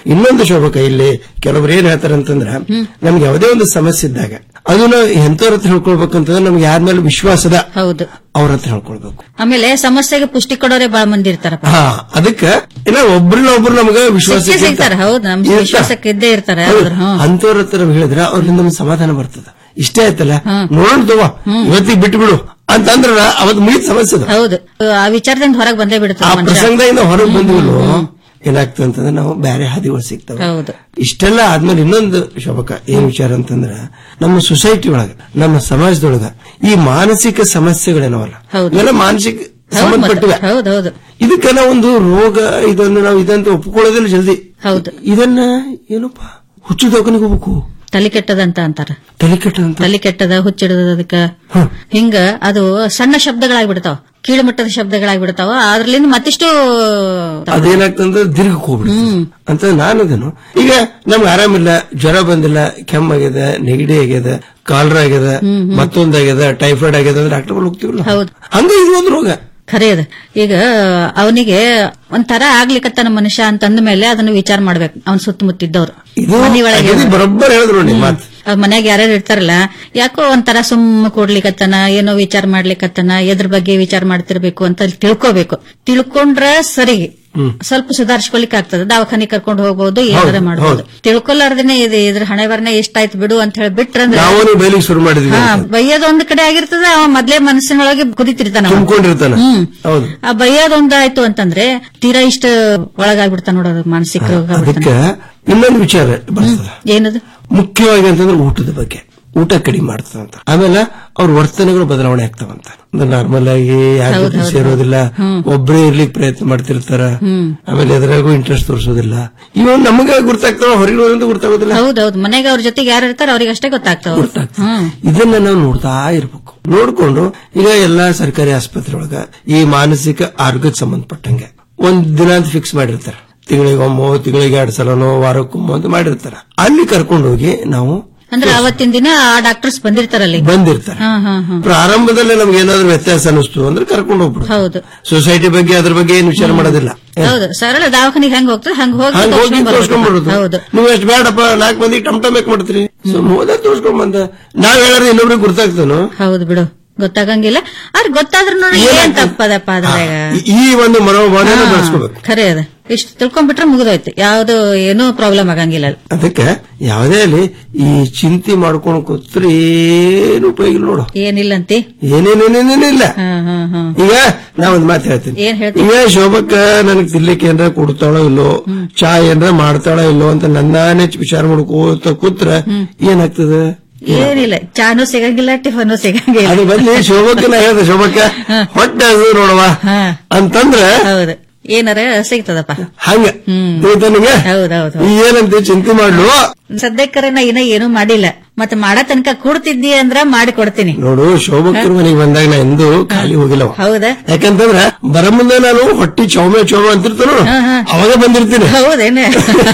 ಇನ್ನೊಂದು ಶೋಭಕ ಇಲ್ಲಿ ಕೆಲವರು ಏನ್ ಹೇಳ್ತಾರೆ ಅಂತಂದ್ರ ನಮ್ಗೆ ಯಾವುದೇ ಒಂದು ಸಮಸ್ಯೆ ಇದ್ದಾಗ ಅದನ್ನ ಎಂತವ್ರ ಹತ್ರ ಹೇಳ್ಕೊಳ್ಬೇಕಂತಂದ್ರೆ ನಮ್ಗೆ ಯಾರ ಮೇಲೆ ವಿಶ್ವಾಸದ ಹೌದು ಅವ್ರ ಹತ್ರ ಹೇಳ್ಕೊಳ್ಬೇಕು ಆಮೇಲೆ ಸಮಸ್ಯೆಗೆ ಪುಷ್ಟಿ ಕೊಡೋರೆ ಬಾಳ ಮಂದಿ ಇರ್ತಾರಪ್ಪ ಹಾ ಅದಕ್ಕ ಇಲ್ಲ ಒಬ್ರನ್ನ ಒಬ್ರು ನಮಗೆ ವಿಶ್ವಾಸ ಸಿಕ್ಕೇ ಸಿಗ್ತಾರೆ ಹೌದು ನಮ್ ವಿಶ್ವಾಸಕ್ಕೆ ಇದ್ದೇ ಇರ್ತಾರೆ ಆದ್ರೆ ಹ್ಮ್ ಅಂತವ್ರ ಹತ್ರ ನಾವ್ ಹೇಳಿದ್ರೆ ಅವ್ರಿಂದ ನಮ್ಗೆ ಸಮಾಧಾನ ಬರ್ತದ ಇಷ್ಟೇ ಆಯ್ತಲ್ಲ ನೋಡೋಣ ತಗೋ ಇವತ್ತಿಗೆ ಬಿಟ್ಟು ಬಿಡು ಅಂತಂದ್ರ ಅವತ್ ಮುಗಿದ ಸಮಸ್ಯೆ ಅದು. ಹೌದು ಆ ವಿಚಾರದಿಂದ ಹೊರಗೆ ಬಂದೇ ಆ ಬಿಡ್ತಾರೆ ಮನುಷ್ಯ ಪ್ರಸಂಗದಿಂದ ಹೊರಗೆ ಬಂದ್ವಲ್ಲೋ ಏನಾಗ್ತದೆ ಅಂತಂದ್ರೆ ನಾವು ಬೇರೆ ಹಾದಿಗಳು ಸಿಗ್ತವೆ ಹೌದು ಇಷ್ಟೆಲ್ಲ ಆದ್ಮೇಲೆ ಇನ್ನೊಂದು ಶೋಭಕ ಏನ್ ವಿಚಾರ ಅಂತಂದ್ರ ನಮ್ಮ ಸೊಸೈಟಿ ಒಳಗ ನಮ್ಮ ಸಮಾಜದೊಳಗ ಈ ಮಾನಸಿಕ ಸಮಸ್ಯೆಗಳೇನವಲ್ಲ ಇವೆಲ್ಲ ಮಾನಸಿಕ ಸಂಬಂಧಪಟ್ಟಿವೆ ಹೌದೌದು ಇದಕ್ಕೆ ನಾವು ಒಂದು ರೋಗ ಇದನ್ನು ನಾವು ಇದಂತ ಒಪ್ಕೊಳ್ಳೋದಿಲ್ಲ ಜಲ್ದಿ ಹೌದು ಇದನ್ನ ಏನಪ್ಪ ಹುಚ್ಚು ದವಾಖಾನೆಗೆ ಹೋಗ್ಬೇಕು ತಲೆ ಕೆಟ್ಟದಂತ ಅಂತಾರ ತಲೆ ಕೆಟ್ಟದಂತ ತಲೆ ಕೆಟ್ಟದ ಹುಚ್ಚಿಡದಕ್ಕ ಹಿಂಗ ಅದು ಸಣ್ಣ ಶಬ್ದಗಳಾಗ್ಬಿಡ್ತಾವ ಕೀಳುಮಟ್ಟದ ಶಬ್ದಗಳಾಗ್ಬಿಡ್ತಾವ ಅದ್ರಲ್ಲಿಂದ ಮತ್ತಿಷ್ಟು ಅದೇನಾಗ್ತಂದ್ರೆ ದೀರ್ಘಕ್ಕೆ ಹೋಗ್ಬಿಡುತ್ತೆ ಅಂತ ನಾನು ಅದನ್ನು ಈಗ ನಮ್ಗೆ ಆರಾಮಿಲ್ಲ ಜ್ವರ ಬಂದಿಲ್ಲ ಕೆಮ್ಮಾಗ್ಯದ ನೆಗಡಿ ಆಗ್ಯದ ಕಾಲರ ಆಗ್ಯದ ಮತ್ತೊಂದಾಗ್ಯದ ಟೈಫಾಯ್ಡ್ ಆಗ್ಯದ ಅಂದ್ರೆ ಡಾಕ್ಟರ್ ಹೋಗ್ತೀವಲ್ಲ ಹೌದು ಹಂಗ ಇದು ಒಂದು ರೋಗ ಖರೆ ಅದ ಈಗ ಅವನಿಗೆ ಒಂಥರ ಆಗ್ಲಿಕತ್ತಾನ ಮನುಷ್ಯ ಅಂತಂದ ಮೇಲೆ ಅದನ್ನ ವಿಚಾರ ಮಾಡ್ಬೇಕು ಅವನ್ ಸುತ್ತಮುತ್ತಿದ್ದವ್ರು ಇದು ಮನೆ ಒಳಗೆ ಅಗದಿ ಬರೋಬ್ಬರ್ ಹೇಳಿದ್ರು ನೋಡಿ ಮಾತು ಅವ್ರ ಮನ್ಯಾಗ ಯಾರ್ಯಾರು ಇರ್ತಾರಲ್ಲ ಯಾಕೋ ಒಂಥರ ಸುಮ್ಮ ಕೊಡ್ಲಿಕತ್ತನ ಏನೋ ವಿಚಾರ ಮಾಡ್ಲಿಕತ್ತನ ಎದ್ರ ಬಗ್ಗೆ ವಿಚಾರ ಮಾಡ್ತಿರ್ಬೇಕು ಅಂತ ತಿಳ್ಕೋಬೇಕು ತಿಳ್ಕೊಂಡ್ರ ಸರಿ ಸ್ವಲ್ಪ ಸುಧಾರಿಸ್ಕೊಲಿಕ್ ಆಗ್ತದೆ ದವಾಖಾನೆ ಕರ್ಕೊಂಡು ಹೋಗ್ಬೋದು ಏನಾರ ಮಾಡ್ಬೋದು ತಿಳ್ಕೊಲಾರ್ದೇನೆ ಇದು ಇದ್ರ ಹಣೆ ಬರ್ನೆ ಎಷ್ಟಾಯ್ತು ಬಿಡು ಅಂತ ಹೇಳಿ ಬಿಟ್ರಂದ್ರೆ ನಾವು ಬೈಲಿಗೆ ಶುರು ಮಾಡಿದ್ವಿ ಹಾ ಬೈಯೋದ್ ಒಂದ್ ಕಡೆ ಆಗಿರ್ತದ ಅವ ಮೊದ್ಲೇ ಮನಸ್ಸಿನೊಳಗೆ ಕುದಿತಿರ್ತಾನ ಅವ. ತುಂಬಿಕೊಂಡಿರ್ತಾನ ಹ್ಮ್ ಹೌದು ಆ ಬೈಯೋದೊಂದಾಯ್ತು ಅಂತಂದ್ರೆ ತೀರಾ ಇಷ್ಟ ಒಳಗಾಗ್ಬಿಡ್ತಾನ ನೋಡೋದು ಮಾನಸಿಕ ರೋಗ ಅದಕ್ಕೆ ಇನ್ನೊಂದು ವಿಚಾರ ಬರ್ತದ ಏನದು ಮುಖ್ಯವಾಗಿ ಅಂತಂದ್ರೆ ಊಟದ ಬಗ್ಗೆ ಊಟ ಕಡಿಮೆ ಮಾಡ್ತದಂತ ಆಮೇಲೆ ಅವ್ರ ವರ್ತನೆಗಳು ಬದಲಾವಣೆ ಆಗ್ತಾವಂತ ನಾರ್ಮಲ್ ಆಗಿ ಯಾರ ಹೌದ್ ಜೊತೆ ಹೌದ್ ಸೇರೋದಿಲ್ಲ ಹ್ಮ್. ಒಬ್ಬರೇ ಇರ್ಲಿಕ್ಕೆ ಪ್ರಯತ್ನ ಮಾಡ್ತಿರ್ತಾರ ಹ್ಮ್ ಆಮೇಲೆ ಎದ್ರಾಗೂ ಇಂಟ್ರೆಸ್ಟ್ ತೋರಿಸೋದಿಲ್ಲ ಇವ ನಮಗ ಗೊತ್ತಾಗ್ತಾವ ಹೊರಗಿನವರಿಂದ ಗೊತ್ತಾಗೋದಿಲ್ಲ ಹೌದೌದು ಮನೆಗೆ ಅವ್ರ ಜೊತೆಗೆ ಯಾರು ಇರ್ತಾರ ಅವ್ರಿಗೆ ಅಷ್ಟೇ ಗೊತ್ತಾಗ್ತಾವ ಹ್ಮ್ ಇದನ್ನ ನಾವು ನೋಡ್ತಾ ಇರ್ಬೇಕು ನೋಡ್ಕೊಂಡು ಈಗ ಎಲ್ಲಾ ಸರ್ಕಾರಿ ಆಸ್ಪತ್ರೆ ಒಳಗ ಈ ಮಾನಸಿಕ ಆರೋಗ್ಯಕ್ಕೆ ಸಂಬಂಧಪಟ್ಟಂಗೆ ಒಂದ್ ದಿನ ಅಂತ ಫಿಕ್ಸ್ ಮಾಡಿರ್ತಾರೆ ತಿಂಗಳಿಗೊಮ್ಮೋ ತಿಂಗಳಿಗೆ ಎರಡ್ ಸಲನೋ ವಾರಕ್ಕೊಮ್ಮೋ ಅಂತ ಮಾಡಿರ್ತಾರೆ ಅಲ್ಲಿ ಕರ್ಕೊಂಡು ಹೋಗಿ ನಾವು ಅಂದ್ರೆ ಅವತ್ತಿನ ದಿನ ಆ ಡಾಕ್ಟರ್ಸ್ ಬಂದಿರ್ತಾರಲ್ಲಿ ಬಂದಿರ್ತಾರೆ ಹಾ ಹಾ ಹಾ ಪ್ರಾರಂಭದಲ್ಲಿ ನಮ್ಗೆ ಏನಾದ್ರೂ ವ್ಯತ್ಯಾಸ ಅನಿಸ್ತು ಅಂದ್ರೆ ಕರ್ಕೊಂಡು ಹೋಗ್ಬಿಡು ಹೌದು ಸೊಸೈಟಿ ಬಗ್ಗೆ ಅದ್ರ ಬಗ್ಗೆ ಏನು ವಿಚಾರ ಮಾಡೋದಿಲ್ಲ ಹೌದು ಸರಳ ದವಾಖಾನಿಗೆ ಹೆಂಗ್ ಹೋಗ್ತದೆ ಹಂಗ ಹೋಗಿ ಹಂಗ ಹೋಗಿ ತೋರ್ಸ್ಕೊಂಡ್ ತೋರ್ಸ್ಕೊಂಡ್ ಬರ್ಬೇಕು. ಬರೋದು ಹೌದು ನೀವು ಎಷ್ಟು ಬೇಡಪ್ಪ ನಾಲ್ಕು ಮಂದಿ ಟಮ್ ಟಮ್ ಯಾಕೆ ಮಾಡ್ತೀರಿ ಸೊ ಹೋದ ತೋರ್ಸ್ಕೊಂಡ್ ಬಂದ ನಾವ್ ಹೇಳಾರ ಇನ್ನೊಬ್ರಿಗೆ ಗುರ್ತಾಗ್ತಾನೋ ಹೌದು ಬಿಡು ಗೊತ್ತಾಗಂಗಿಲ್ಲ ಆದ್ರೆ ಗೊತ್ತಾದ್ರೂ ನೋಡಿ ಏನ್ ತಪ್ಪದಪ್ಪ ಅದ್ರಾಗ ಈ ಒಂದು ಮನೋಭಾವನೆ ಬೆಳೆಸ್ಕೋಬೇಕು ಖರೆ ಅದ ಇಷ್ಟು ತಿಳ್ಕೊಂಡ್ಬಿಟ್ರೆ ಮುಗಿದೋಯ್ತು ಯಾವ್ದು ಏನೂ ಪ್ರಾಬ್ಲಮ್ ಆಗಂಗಿಲ್ಲ ಅಲ್ಲಿ. ಅದಕ್ಕೆ ಯಾವುದೇ ಅಲ್ಲಿ ಈ ಚಿಂತೆ ಮಾಡ್ಕೊಂಡು ಕೂತ್ರೆ ಏನು ಉಪಯೋಗ ಇಲ್ಲ ನೋಡು ಏನಿಲ್ಲಂತಿ ಏನೇನೇನೇನೇನಿಲ್ಲ ಹಾ ಹಾ ಹಾ ಈಗ ನಾ ಒಂದ್ ಮಾತು ಹೇಳ್ತೀನಿ ಏನ್ ಹೇಳ್ತೀನಿ ಈಗ ಶೋಭಕ್ಕ ನನಗ್ ತಿನ್ಲಿಕ್ಕೆ ಏನಾರ ಕೊಡ್ತಾಳೋ ಇಲ್ಲೋ ಚಾ ಏನಾರ ಮಾಡ್ತಾಳೋ ಇಲ್ಲೋ ಅಂತ ನನ್ನಾನೇ ವಿಚಾರ ಮಾಡ್ಕೋತ ಕೂತ್ರ ಏನಾಗ್ತದೆ ಏನಿಲ್ಲ ಚಾನು ಸಿಗಂಗಿಲ್ಲ ಟಿಫನು ಸಿಗಂಗಿಲ್ಲ ಅದು ಬಂದು ಶೋಭಕ್ಕ ನಾ ಹೇಳ್ದೆ ಶೋಭಕ್ಕ ಹೊಟ್ಟೆ ಹಸಿವು ನೋಡವ ಅಂತಂದ್ರೆ ಹೌದು ಏನಾರ ಸಿಗ್ತದಪ್ಪ ಹಂಗ ತಿಳಿತಾ ನಿಂಗೆ ಹೌದೌದು ಈ ಏನಂತ ಚಿಂತೆ ಮಾಡ್ಲು ಸದ್ಯಕ್ಕರೆ ನಾ ಇನ್ನ ಏನೂ ಮಾಡಿಲ್ಲ ಮತ್ತೆ ಮಾಡೋ ತನಕ ಕೂಡ್ತಿದ್ದಿ ಅಂದ್ರ ಮಾಡಿ ಕೊಡ್ತೀನಿ ನೋಡು ಶೋಭಕ್ಕರ ಮನೆಗೆ ಬಂದಾಗ ನಾ ಎಂದೂ ಖಾಲಿ ಹೋಗಿಲ್ಲವ ಹೌದಾ ಯಾಕಂತಂದ್ರ ಬರ ಮುಂದೆ ನಾನು ಹೊಟ್ಟಿ ಚೌಮೆ ಚೌಮ ಅಂತಿರ್ತಾನೋ ಅವಾಗ ಬಂದಿರ್ತೀನಿ ಹೌದೇನೆ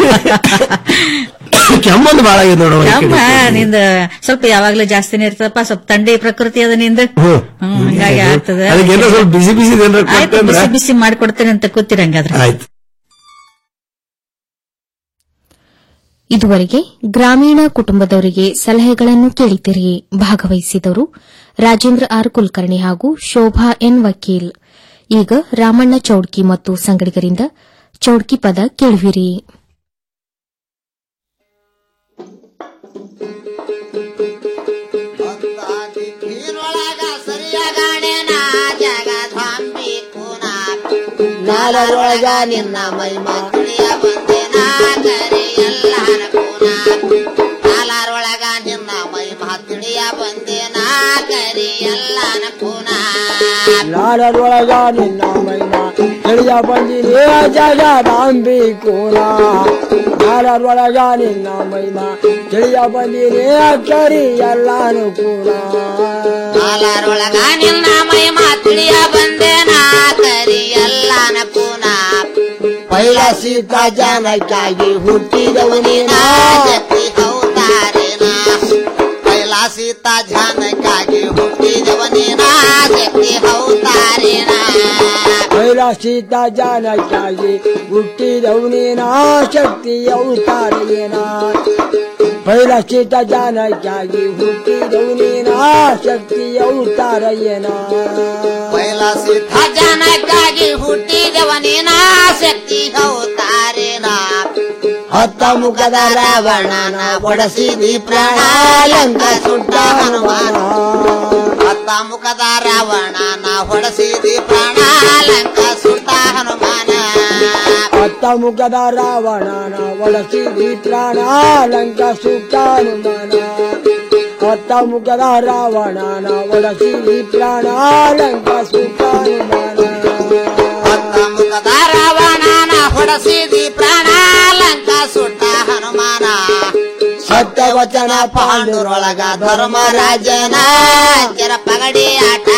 ಕೆಮ್ಮೊಂದು ಬಾಳ ಆಗಿದೆ ನೋಡವ ಈ ಅಮ್ಮ ಕಡೆ. ನಿಂದ ಸ್ವಲ್ಪ ಯಾವಾಗ್ಲೂ ಜಾಸ್ತಿನೇ ಇರ್ತದಪ್ಪ ಸ್ವಲ್ಪ ಥಂಡಿ ಪ್ರಕೃತಿ ಅದ ನಿಂದ ಹ್ಮ್. ಹ್ಮ್, ಹಂಗಾಗಿ ಆಗ್ತದ ಅದಕ್ಕೆ ಏನೋ ಸ್ವಲ್ಪ ಬಿಸಿ ಬಿಸಿ ಏನಾರ ಆಯ್ತು ಕೊಟ್ಟಂದ್ರ ಬಿಸಿ ಬಿಸಿ ಮಾಡ್ಕೊಡ್ತೇನೆ ಅಂತ ಕೂತಿರಂಗಾದ್ರೆ ಆಯ್ತು ಇದುವರೆಗೆ ಗ್ರಾಮೀಣ ಕುಟುಂಬದವರಿಗೆ ಸಲಹೆಗಳನ್ನು ಕೇಳಿದಿರಿ ಭಾಗವಹಿಸಿದವರು ರಾಜೇಂದ್ರ ಆರ್ ಕುಲಕರ್ಣಿ ಹಾಗೂ ಶೋಭಾ ಎನ್ ವಕೀಲ್ ಈಗ ರಾಮಣ್ಣ ಚೌಡ್ಕಿ ಮತ್ತು ಸಂಗಡಿಗರಿಂದ ಚೌಡ್ಕಿ ಪದ ಕೇಳುವಿರಿ ನಾಲರೊಳಗ ನಿನ್ನ ಮಹಿಮಾ ತಿಳಿಯ ಬಂದೆ ನಾ ಕರೆ ಎಲ್ಲಾನ ಪೂನ ನಾಲಾರೊಳಗ ನಿನ್ನ ಮಹಿಮಾ ತಿಳಿಯ ಬಂದೆ ನಾ ಕರೆ ಎಲ್ಲಾನ ಪೂನ ನಾರದೊಳಗ ನಿನ್ನ ಮೈನ ತಿಳಿಯ ಬಂದಿರಿ ಜಗ ಬಾಂಬಿ ಕೋನ ನಾರದೊಳಗ ನಿನ್ನ ಮೈನ ತಿಳಿಯ ಬಂದಿರಿ ಕರಿ ಎಲ್ಲಾನು ಕೂನ ನಾಲಾರೊಳಗ ನಿನ್ನ ಮಹಿಮಾ ತಿಳಿಯ ಬಂದೆ ನಾ ಕರೆ ಎಲ್ಲಾನ ಪೂನ ಪೈಲ ಸೀತಾ ಜನಕ್ಕಾಗಿ ಹುಟ್ಟಿದವನಿನ ಶಕ್ತಿ ಹೌದಾರೇನ ಪೈಲಾ ಸೀತಾ ಧ್ಯಾನಕ್ಕಾಗಿ ಹುಟ್ಟಿದವನೇನ ಶಕ್ತಿ ಹೌದಾರೇನ ಪೈಲ ಸೀತಾ ಜಾನಕ್ಕಾಗಿ ಹುಟ್ಟಿದವನೇನ ಶಕ್ತಿ ಅವತಾರೇನ ಪೈಲ ಸೀತಾ ಜಾನಕ್ಕಾಗಿ ಹುಟ್ಟಿದವನೇನ ಶಕ್ತಿ ಅವತಾರೇನ ಪೈಲ ಸಿದ್ಧ ಜನಕ್ಕಾಗಿ ಹುಟ್ಟಿದವನೇನ ಶಕ್ತಿ ಅವತಾರೇನ ಹತ್ತ ಮುಖದ ರಾವಣನ ಒಡಸಿದಿ ಪ್ರಾಣಾಲಂಕ ಸುಟ್ಟ ಹನುಮಾನ ಹತ್ತ ಮುಖದ ರಾವಣನ ಹೊಡಸಿದಿ ಪ್ರಾಣಾಲಂಕ ಸುಟ್ಟ ಹನುಮಾನ ಅತ್ತ ಮುಖದ ರಾವಣನ ಒಳಸಿದಿ ಪ್ರಾಣಾಲಂಕ ಸುಟ್ಟಾನುಮಾನ ಅತ್ತ ಮುಖದ ರಾವಣನ ಒಳಸಿದಿ ಪ್ರಾಣಾಲಂಕ ಸುಟ್ಟಾನುಮಾನ ಹತ್ತ ಮುಖದ ರಾವಣನ ಹೊಡಸಿದಿ ಪ್ರಾಣಾಲಂಕ ಸುಟ್ಟ ಹನುಮಾನ ಸತ್ಯವಚನ ಪಾಂಡುರೊಳಗ ಧರ್ಮರಾಜನ ಕೆರ ಪಗಡಿ ಆಟ